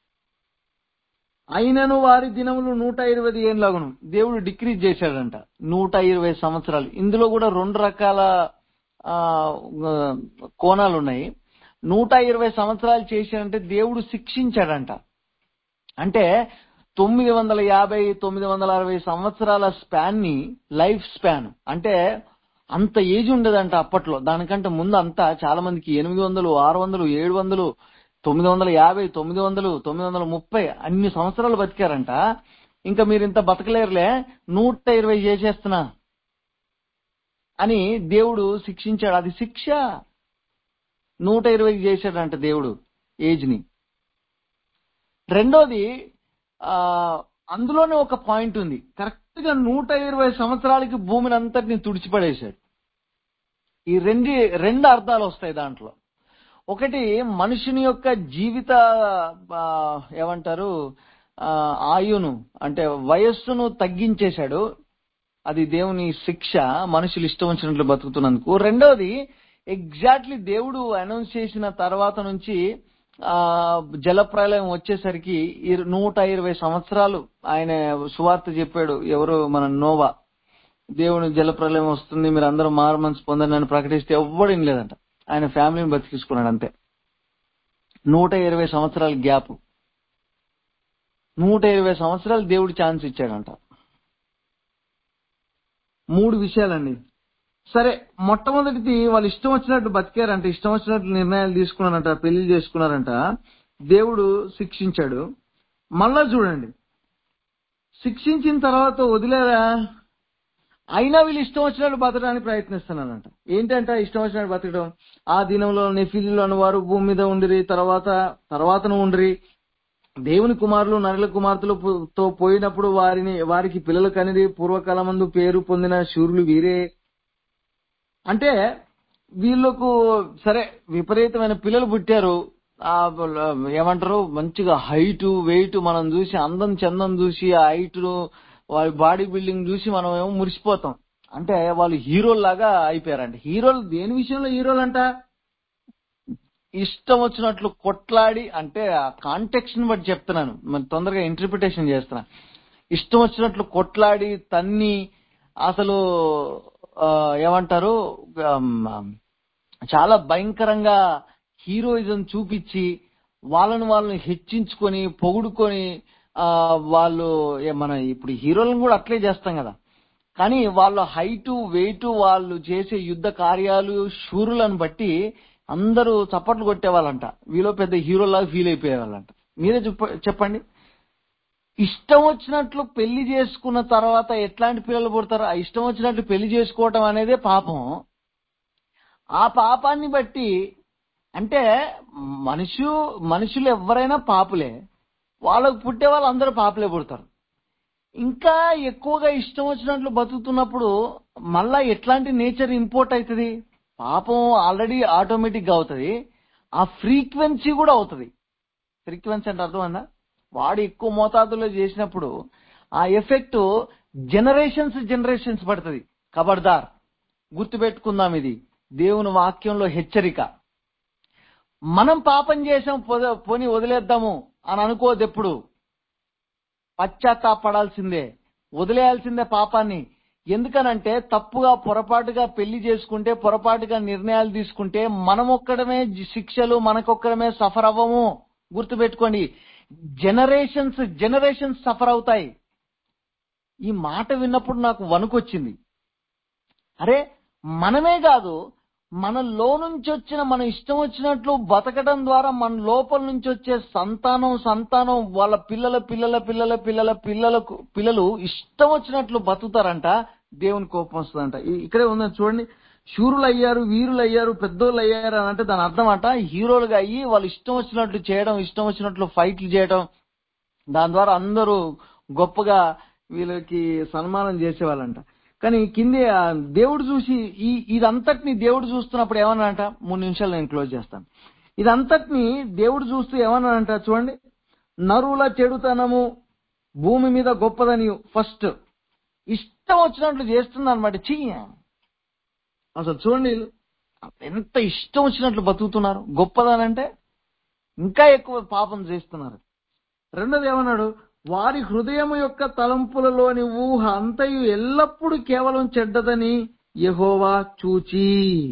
అయినను వారి దినములు నూట ఇరవై ఏళ్ళగును దేవుడు డిక్రీజ్ చేశాడంట నూట ఇరవై సంవత్సరాలు ఇందులో కూడా రెండు రకాల ఆ, కోణాలు ఉన్నాయి నూట ఇరవై సంవత్సరాలు చేశాడంటే దేవుడు శిక్షించాడంట అంటే తొమ్మిది వందల యాభై తొమ్మిది వందల అరవై సంవత్సరాల స్పాన్ ని లైఫ్ స్పాన్ అంటే అంత ఏజ్ ఉండదంట అప్పట్లో దానికంటే ముందు అంతా చాలా మందికి ఎనిమిది వందలు ఆరు వందలు ఏడు వందలు తొమ్మిది వందల యాభై తొమ్మిది వందలు తొమ్మిది వందల ముప్పై అన్ని సంవత్సరాలు బతికారంట ఇంకా మీరు ఇంత బతకలేరులే నూట ఇరవై చేసేస్తున్నా అని దేవుడు శిక్షించాడు అది శిక్ష నూట ఇరవై చేశాడంట దేవుడు ఏజ్ ని రెండోది ఆ అందులోనే ఒక పాయింట్ ఉంది కరెక్ట్ గా నూట ఇరవై సంవత్సరాలకి భూమిని అంతటిని తుడిచిపడేశాడు ఈ రెండు రెండు అర్థాలు వస్తాయి దాంట్లో ఒకటి మనుషుని యొక్క జీవిత ఆ, ఏమంటారు ఆ, ఆయును అంటే వయస్సును తగ్గించేశాడు అది దేవుని శిక్ష మనుషులు ఇష్టం వచ్చినట్లు బతుకుతున్నందుకు రెండోది ఎగ్జాక్ట్లీ దేవుడు అనౌన్స్ చేసిన తర్వాత నుంచి ఆ జలప్రలయం వచ్చేసరికి ఇర- నూట ఇరవై సంవత్సరాలు ఆయన సువార్త చెప్పాడు ఎవరు మన నోవా దేవుని జలప్రలయం వస్తుంది మీరు అందరూ మారు మనసు పొందని అని ప్రకటిస్తే ఎవ్వడు వినలేదంట ఆయన ఫ్యామిలీని బతికించుకున్నాడు అంతే నూట ఇరవై సంవత్సరాల గ్యాప్ నూట ఇరవై సంవత్సరాలు దేవుడు ఛాన్స్ ఇచ్చాడంట మూడు విషయాలండి సరే మొట్టమొదటిది వాళ్ళు ఇష్టం వచ్చినట్టు బతికారంట ఇష్టం వచ్చినట్టు నిర్ణయాలు తీసుకున్నారంట పెళ్లి చేసుకున్నారంట దేవుడు శిక్షించాడు మళ్ళా చూడండి శిక్షించిన తర్వాత వదిలేరా అయినా వీళ్ళు ఇష్టం వచ్చినట్టు బతకడానికి ప్రయత్నిస్తున్నారంట ఏంటంట ఇష్టం వచ్చినట్టు బతకడం ఆ దినంలో నెఫిలు అని వారు భూమి మీద ఉండిరి తర్వాత తర్వాతను ఉండిరి దేవుని కుమారులు నరుల కుమార్తెలు పు- తో పోయినప్పుడు వారిని వారికి పిల్లలు కనిది పూర్వకాలమందు పేరు పొందిన శూరులు వీరే అంటే వీళ్ళకు సరే విపరీతమైన పిల్లలు పుట్టారు ఆ ఏమంటారు మంచిగా హైట్ వెయిట్ మనం చూసి అందం చందం చూసి ఆ హైట్ వారి బాడీ బిల్డింగ్ చూసి మనం ఏమో మురిసిపోతాం అంటే వాళ్ళు హీరోల్లాగా అయిపోయారంట హీరోలు దేని విషయంలో హీరోలు అంట ఇష్టం వచ్చినట్లు కొట్లాడి అంటే ఆ కాంటెక్స్ట్ ని బట్టి చెప్తున్నాను మరి తొందరగా ఇంటర్ప్రిటేషన్ చేస్తున్నా ఇష్టం వచ్చినట్లు కొట్లాడి తన్ని అసలు ఆ, ఏమంటారు ఆమ్, చాలా భయంకరంగా హీరోయిజం చూపించి వాళ్ళని వాళ్ళని హెచ్చించుకొని పొగుడుకొని ఆ వాళ్ళు ఏ మన ఇప్పుడు హీరోలను కూడా అట్లే చేస్తాం కదా కానీ వాళ్ళ హైట్ వెయిట్ వాళ్ళు చేసే యుద్ధ కార్యాలు శూరులను బట్టి అందరూ చప్పట్లు కొట్టేవాళ్ళంట వీలో పెద్ద హీరోలాగా ఫీల్ అయిపోయేవాళ్ళంట మీరే చెప్ప- చెప్పండి ఇష్టం వచ్చినట్లు పెళ్లి చేసుకున్న తర్వాత ఎట్లాంటి పిల్లలు పుడతారు ఆ ఇష్టం వచ్చినట్లు పెళ్లి చేసుకోవటం అనేదే పాపం ఆ పాపాన్ని బట్టి అంటే మనుషు మనుషులు ఎవరైనా పాపులే వాళ్ళకు పుట్టే వాళ్ళు అందరూ పాపులే పుడతారు ఇంకా ఎక్కువగా ఇష్టం వచ్చినట్లు బతుకుతున్నప్పుడు మళ్ళా ఎట్లాంటి నేచర్ ఇంపోర్ట్ అవుతుంది పాపం ఆల్రెడీ ఆటోమేటిక్ గా అవుతుంది ఆ ఫ్రీక్వెన్సీ కూడా అవుతుంది ఫ్రీక్వెన్సీ అంటే అర్థమైందా వాడు ఎక్కువ మోతాదులో చేసినప్పుడు ఆ ఎఫెక్ట్ జనరేషన్స్ జనరేషన్స్ పడుతుంది కబర్దార్ గుర్తుపెట్టుకుందాం ఇది దేవుని వాక్యంలో హెచ్చరిక మనం పాపం చేసాం పొద- పోని వదిలేద్దాము అని అనుకోదు ఎప్పుడు పశ్చాత్తాపడాల్సిందే వదిలేయాల్సిందే పాపాన్ని ఎందుకనంటే తప్పుగా పొరపాటుగా పెళ్లి చేసుకుంటే పొరపాటుగా నిర్ణయాలు తీసుకుంటే మనమొక్కడమే జి- శిక్షలు మనకొక్కడమే సఫర్ అవ్వము గుర్తుపెట్టుకోండి జనరేషన్స్ జనరేషన్స్ సఫర్ అవుతాయి ఈ మాట విన్నప్పుడు నాకు వణుకొచ్చింది అరే మనమే కాదు మన లో నుంచి వచ్చిన మన ఇష్టం వచ్చినట్లు బతకడం ద్వారా మన లోపల నుంచి వచ్చే సంతానం సంతానం వాళ్ళ పిల్లల పిల్లల పిల్లల పిల్లల పిల్లలకు పిల్లలు ఇష్టం వచ్చినట్లు బతుకుతారంట దేవుని కోపం వస్తుందంట ఇ- ఇక్కడే ఉందని చూడండి శూరులు అయ్యారు వీరులు అయ్యారు పెద్దోళ్ళు అయ్యారు అని అంటే దాని అర్థం అంట హీరోలుగా అయ్యి వాళ్ళు ఇష్టం వచ్చినట్లు చేయడం ఇష్టం వచ్చినట్లు ఫైట్లు చేయడం దాని ద్వారా అందరూ గొప్పగా వీళ్ళకి సన్మానం చేసేవాళ్ళంట కానీ కింది ఆ దేవుడు చూసి ఈ ఇదంతటిని దేవుడు చూస్తున్నప్పుడు ఏమన్నాడంట మూడు నిమిషాలు నేను క్లోజ్ చేస్తాను ఇదంతటిని దేవుడు చూస్తూ ఏమన్నాడంట చూడండి నరుల చెడుతనము భూమి మీద గొప్పదని ఫస్ట్ ఇష్టం ఇష్టం వచ్చినట్లు చేస్తుంది అనమాట చీ అసలు చూడండి వీళ్ళు ఎంత ఇష్టం వచ్చినట్లు బతుకుతున్నారు గొప్పదనంటే ఇంకా ఎక్కువ పాపం చేస్తున్నారు రెండోది ఏమన్నాడు వారి హృదయం యొక్క తలంపులలోని ఊహ అంతయు ఎల్లప్పుడూ కేవలం చెడ్డదని యెహోవా చూచి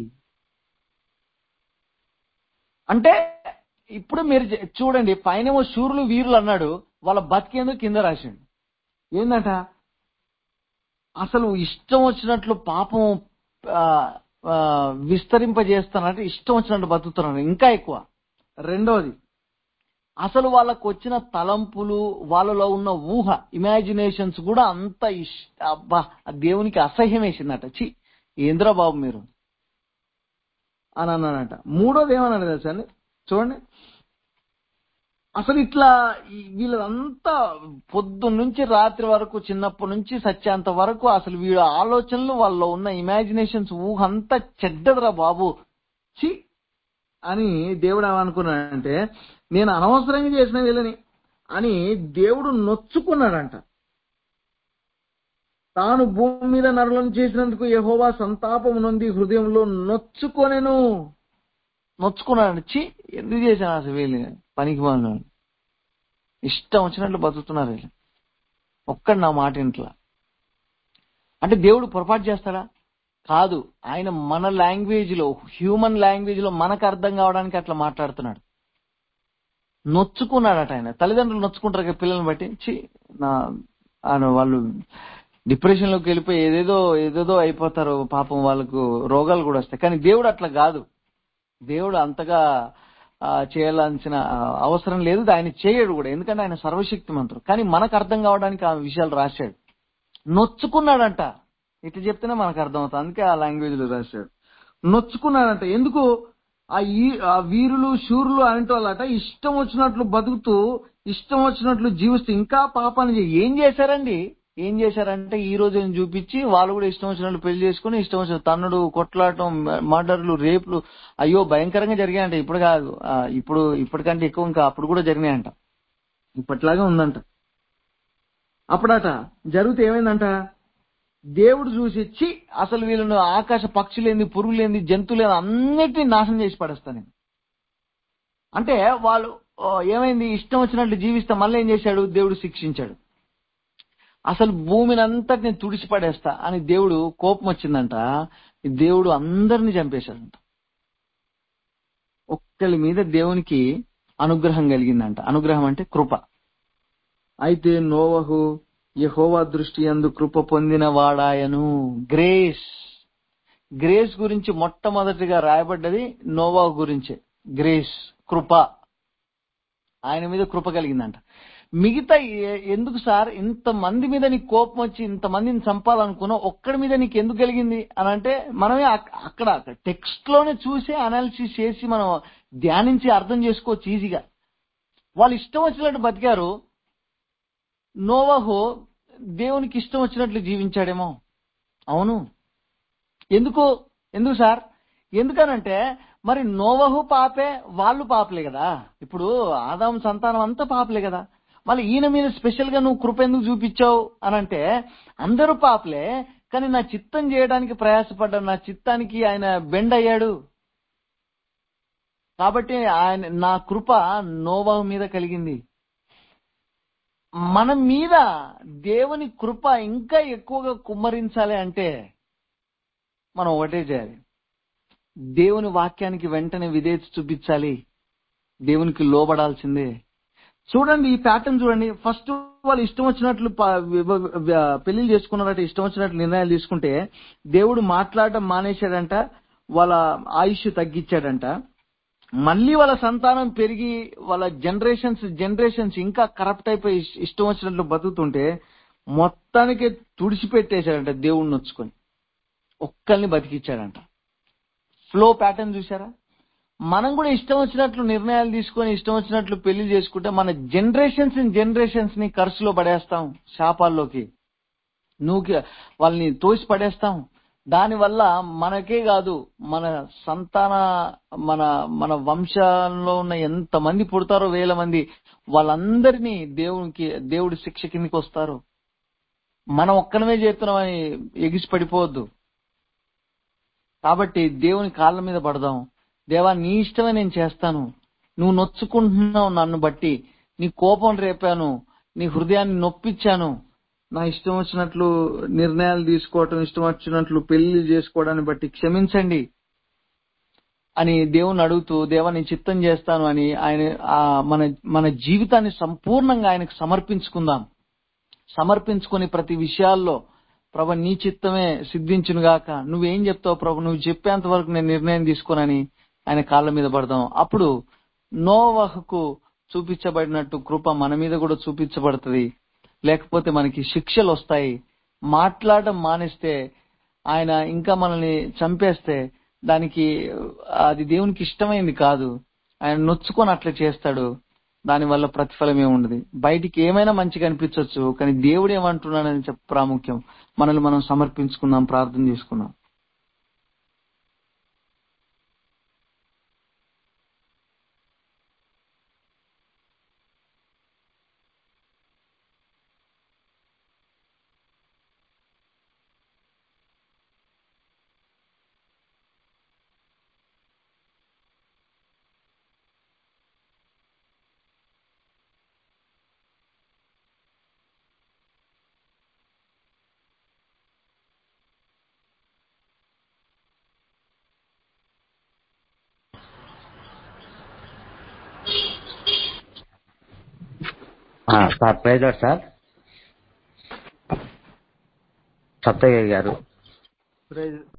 అంటే ఇప్పుడు మీరు చే- చూడండి పైనేమో శూరులు వీరులు అన్నాడు వాళ్ళ బతికేందుకు కింద రాసిండు ఏందట అసలు ఇష్టం వచ్చినట్లు పాపం ఆ, ఆ, విస్తరింపజేస్తానంటే ఇష్టం వచ్చినట్లు బతుకుతున్నారు ఇంకా ఎక్కువ రెండోది అసలు వాళ్ళకు వచ్చిన తలంపులు వాళ్ళలో ఉన్న ఊహ ఇమాజినేషన్స్ కూడా అంత ఇష్ట అబ్బా ఆ దేవునికి అసహ్యం వేసిందట చి ఏంద్రా బాబు మీరు అని అన్నానట మూడోది ఏమన్నాడు తెలుసా అండి చూడండి అసలు ఇట్లా ఈ- వీళ్ళంతా పొద్దున్న నుంచి రాత్రి వరకు చిన్నప్పటి నుంచి సత్యాంత వరకు అసలు వీళ్ళ ఆలోచనలు వాళ్ళలో ఉన్న ఇమాజినేషన్స్ ఊహ అంతా చెడ్డదిరా బాబు చి అని దేవుడు ఏమనుకున్నాడంటే నేను అనవసరంగా చేసిన వీళ్ళని అని దేవుడు నొచ్చుకున్నాడంట తాను భూమి మీద నరులను చేసినందుకు యెహోవా సంతాపము నొంది హృదయంలో నొచ్చుకొనెను నొచ్చుకున్నాడు చి ఎందుకు చేశాను అసలు వీళ్ళు పనికి వాళ్ళు ఇష్టం వచ్చినట్లు బతుకుతున్నారు వీళ్ళు ఒక్కడు నా మాట ఇంట్లో అంటే దేవుడు పొరపాటు చేస్తాడా కాదు ఆయన మన లాంగ్వేజ్ లో హ్యూమన్ లాంగ్వేజ్ లో మనకు అర్థం కావడానికి అట్లా మాట్లాడుతున్నాడు నొచ్చుకున్నాడట ఆయన తల్లిదండ్రులు నొచ్చుకుంటారు కదా పిల్లల్ని బట్టి చి నా ఆయన వాళ్ళు డిప్రెషన్ లోకి వెళ్ళిపోయి ఏదేదో ఏదేదో అయిపోతారు పాపం వాళ్ళకు రోగాలు కూడా వస్తాయి కానీ దేవుడు అట్లా కాదు దేవుడు అంతగా ఆ, చేయాల్సిన ఆ, అవసరం లేదు ఆయన చేయడు కూడా ఎందుకంటే ఆయన సర్వశక్తిమంతుడు కానీ మనకు అర్థం కావడానికి ఆ విషయాలు రాశాడు నొచ్చుకున్నాడంట ఇట్లా చెప్తేనే మనకు అర్థమవుతుంది అందుకే ఆ లాంగ్వేజ్ లో రాశాడు నొచ్చుకున్నాడంట ఎందుకు ఆ ఈ ఆ వీరులు శూరులు అనేటి వాళ్ళట ఇష్టం వచ్చినట్లు బతుకుతూ ఇష్టం వచ్చినట్లు జీవిస్తూ ఇంకా పాపాన్ని చే- ఏం చేశారండి ఏం చేశారంటే ఈ రోజు నేను చూపించి వాళ్ళు కూడా ఇష్టం వచ్చినట్లు పెళ్లి చేసుకుని ఇష్టం వచ్చిన తన్నుడు కొట్లాటం మర్డర్లు రేపులు అయ్యో భయంకరంగా జరిగాయంట ఇప్పుడు కాదు ఆ, ఇప్పుడు ఇప్పటికంటే ఎక్కువ ఇంకా అప్పుడు కూడా జరిగినాయంట ఇప్పట్లాగే ఉందంట అప్పుడట జరిగితే ఏమైందంట దేవుడు చూసి చి అసలు వీళ్ళను ఆకాశ పక్షులేంది పురుగులేంది జంతువులేంది అన్నిటిని నాశనం చేసి పడేస్తాను నేను అంటే వాళ్ళు ఓ, ఏమైంది ఇష్టం వచ్చినట్లు జీవిస్తే మళ్ళీ ఏం చేశాడు దేవుడు శిక్షించాడు అసలు భూమిని అంతటిని తుడిచి పడేస్తా అని దేవుడు కోపం వచ్చిందంట దేవుడు అందరిని చంపేశాడంట ఒక్కరి మీద దేవునికి అనుగ్రహం కలిగిందంట అనుగ్రహం అంటే కృప అయితే నోవహు యెహోవా దృష్టి యందు కృప పొందిన వాడాయను గ్రేస్ గ్రేస్ గురించి మొట్టమొదటిగా రాయబడ్డది నోవా గురించే గ్రేస్ కృప ఆయన మీద కృప కలిగిందంట మిగతా ఏ- ఎందుకు సార్ ఇంత మంది మీద నీకు కోపం వచ్చి ఇంత మందిని చంపాలనుకున్నావు ఒక్కడి మీద నీకు ఎందుకు కలిగింది అని అంటే మనమే అక్- అక్కడ టెక్స్ట్ లోనే చూసి అనాలిసిస్ చేసి మనం ధ్యానించి అర్థం చేసుకోవచ్చు ఈజీగా వాళ్ళు ఇష్టం వచ్చినట్టు బతికారు నోవహు దేవునికి ఇష్టం వచ్చినట్లు జీవించాడేమో అవును ఎందుకు ఎందుకు సార్ ఎందుకనంటే మరి నోవహు పాపే వాళ్ళు పాపలే కదా ఇప్పుడు ఆదాం సంతానం అంతా పాపలే కదా మళ్ళీ ఈయన మీద స్పెషల్ గా నువ్వు కృప ఎందుకు చూపించావు అని అంటే అందరూ పాపలే కానీ నా చిత్తం చేయడానికి ప్రయాసపడ్డాడు నా చిత్తానికి ఆయన బెండ్ అయ్యాడు కాబట్టి ఆయన నా కృప నోవహు మీద కలిగింది మన మీద దేవుని కృప ఇంకా ఎక్కువగా కుమ్మరించాలి అంటే మనం ఒకటే చేయాలి దేవుని వాక్యానికి వెంటనే విధేయత చూపించాలి దేవునికి లోబడాల్సిందే చూడండి ఈ ప్యాటర్న్ చూడండి ఫస్ట్ వాళ్ళు ఇష్టం వచ్చినట్లు ప- వి- వి- వి- పెళ్లిళ్ళు చేసుకున్నారట ఇష్టం వచ్చినట్లు నిర్ణయాలు తీసుకుంటే దేవుడు మాట్లాడటం మానేశాడంట వాళ్ళ ఆయుష్ తగ్గించాడంట మళ్ళీ వాళ్ళ సంతానం పెరిగి వాళ్ళ జనరేషన్స్ జనరేషన్స్ ఇంకా కరప్ట్ అయిపోయి ఇష్- ఇష్టం వచ్చినట్లు బతుకుతుంటే మొత్తానికి తుడిచిపెట్టేశాడంట దేవుణ్ణి నొచ్చుకొని ఒక్కల్ని బతికిచ్చాడంట ఫ్లో ప్యాటర్న్ చూసారా మనం కూడా ఇష్టం వచ్చినట్లు నిర్ణయాలు తీసుకొని ఇష్టం వచ్చినట్లు పెళ్లి చేసుకుంటే మన జనరేషన్స్ జనరేషన్స్ ని ఖర్చులో పడేస్తాం శాపాల్లోకి నువ్వు వాళ్ళని తోసి పడేస్తాం దానివల్ల మనకే కాదు మన సంతాన మన మన వంశంలో ఉన్న ఎంత మంది పుడతారో వేల మంది వాళ్ళందరినీ దేవునికి దేవుడి శిక్ష కిందకి వస్తారు మనం ఒక్కనమే చేస్తున్నామని ఎగిసి పడిపోవద్దు కాబట్టి దేవుని కాళ్ళ మీద పడదాం దేవా నీ ఇష్టమే నేను చేస్తాను నువ్వు నొచ్చుకుంటున్నావు నన్ను బట్టి నీ కోపం రేపాను నీ హృదయాన్ని నొప్పించాను నా ఇష్టం వచ్చినట్లు నిర్ణయాలు తీసుకోవటం ఇష్టం వచ్చినట్లు పెళ్లి చేసుకోవడాన్ని బట్టి క్షమించండి అని దేవుని అడుగుతూ దేవా నీ చిత్తం చేస్తాను అని ఆయన ఆ మన మన జీవితాన్ని సంపూర్ణంగా ఆయనకు సమర్పించుకుందాం సమర్పించుకొని ప్రతి విషయాల్లో ప్రభ నీ చిత్తమే సిద్ధించును గాక నువ్వేం చెప్తావు ప్రభు నువ్వు చెప్పేంత వరకు నేను నిర్ణయం తీసుకోనని ఆయన కాళ్ళ మీద పడదాం అప్పుడు నోవహకు చూపించబడినట్టు కృప మన మీద కూడా చూపించబడుతుంది లేకపోతే మనకి శిక్షలు వస్తాయి మాట్లాడడం మానేస్తే ఆయన ఇంకా మనల్ని చంపేస్తే దానికి అది దేవునికి ఇష్టమైంది కాదు ఆయన నొచ్చుకొని అట్లా చేస్తాడు దాని వల్ల ప్రతిఫలం ఏముండదు బయటికి ఏమైనా మంచిగా అనిపించవచ్చు కానీ దేవుడు ఏమంటున్నాడని చెప్ప ప్రాముఖ్యం మనల్ని మనం సమర్పించుకుందాం ప్రార్థన చేసుకుందాం ఆ, sir praise lord sir Sattayya గారు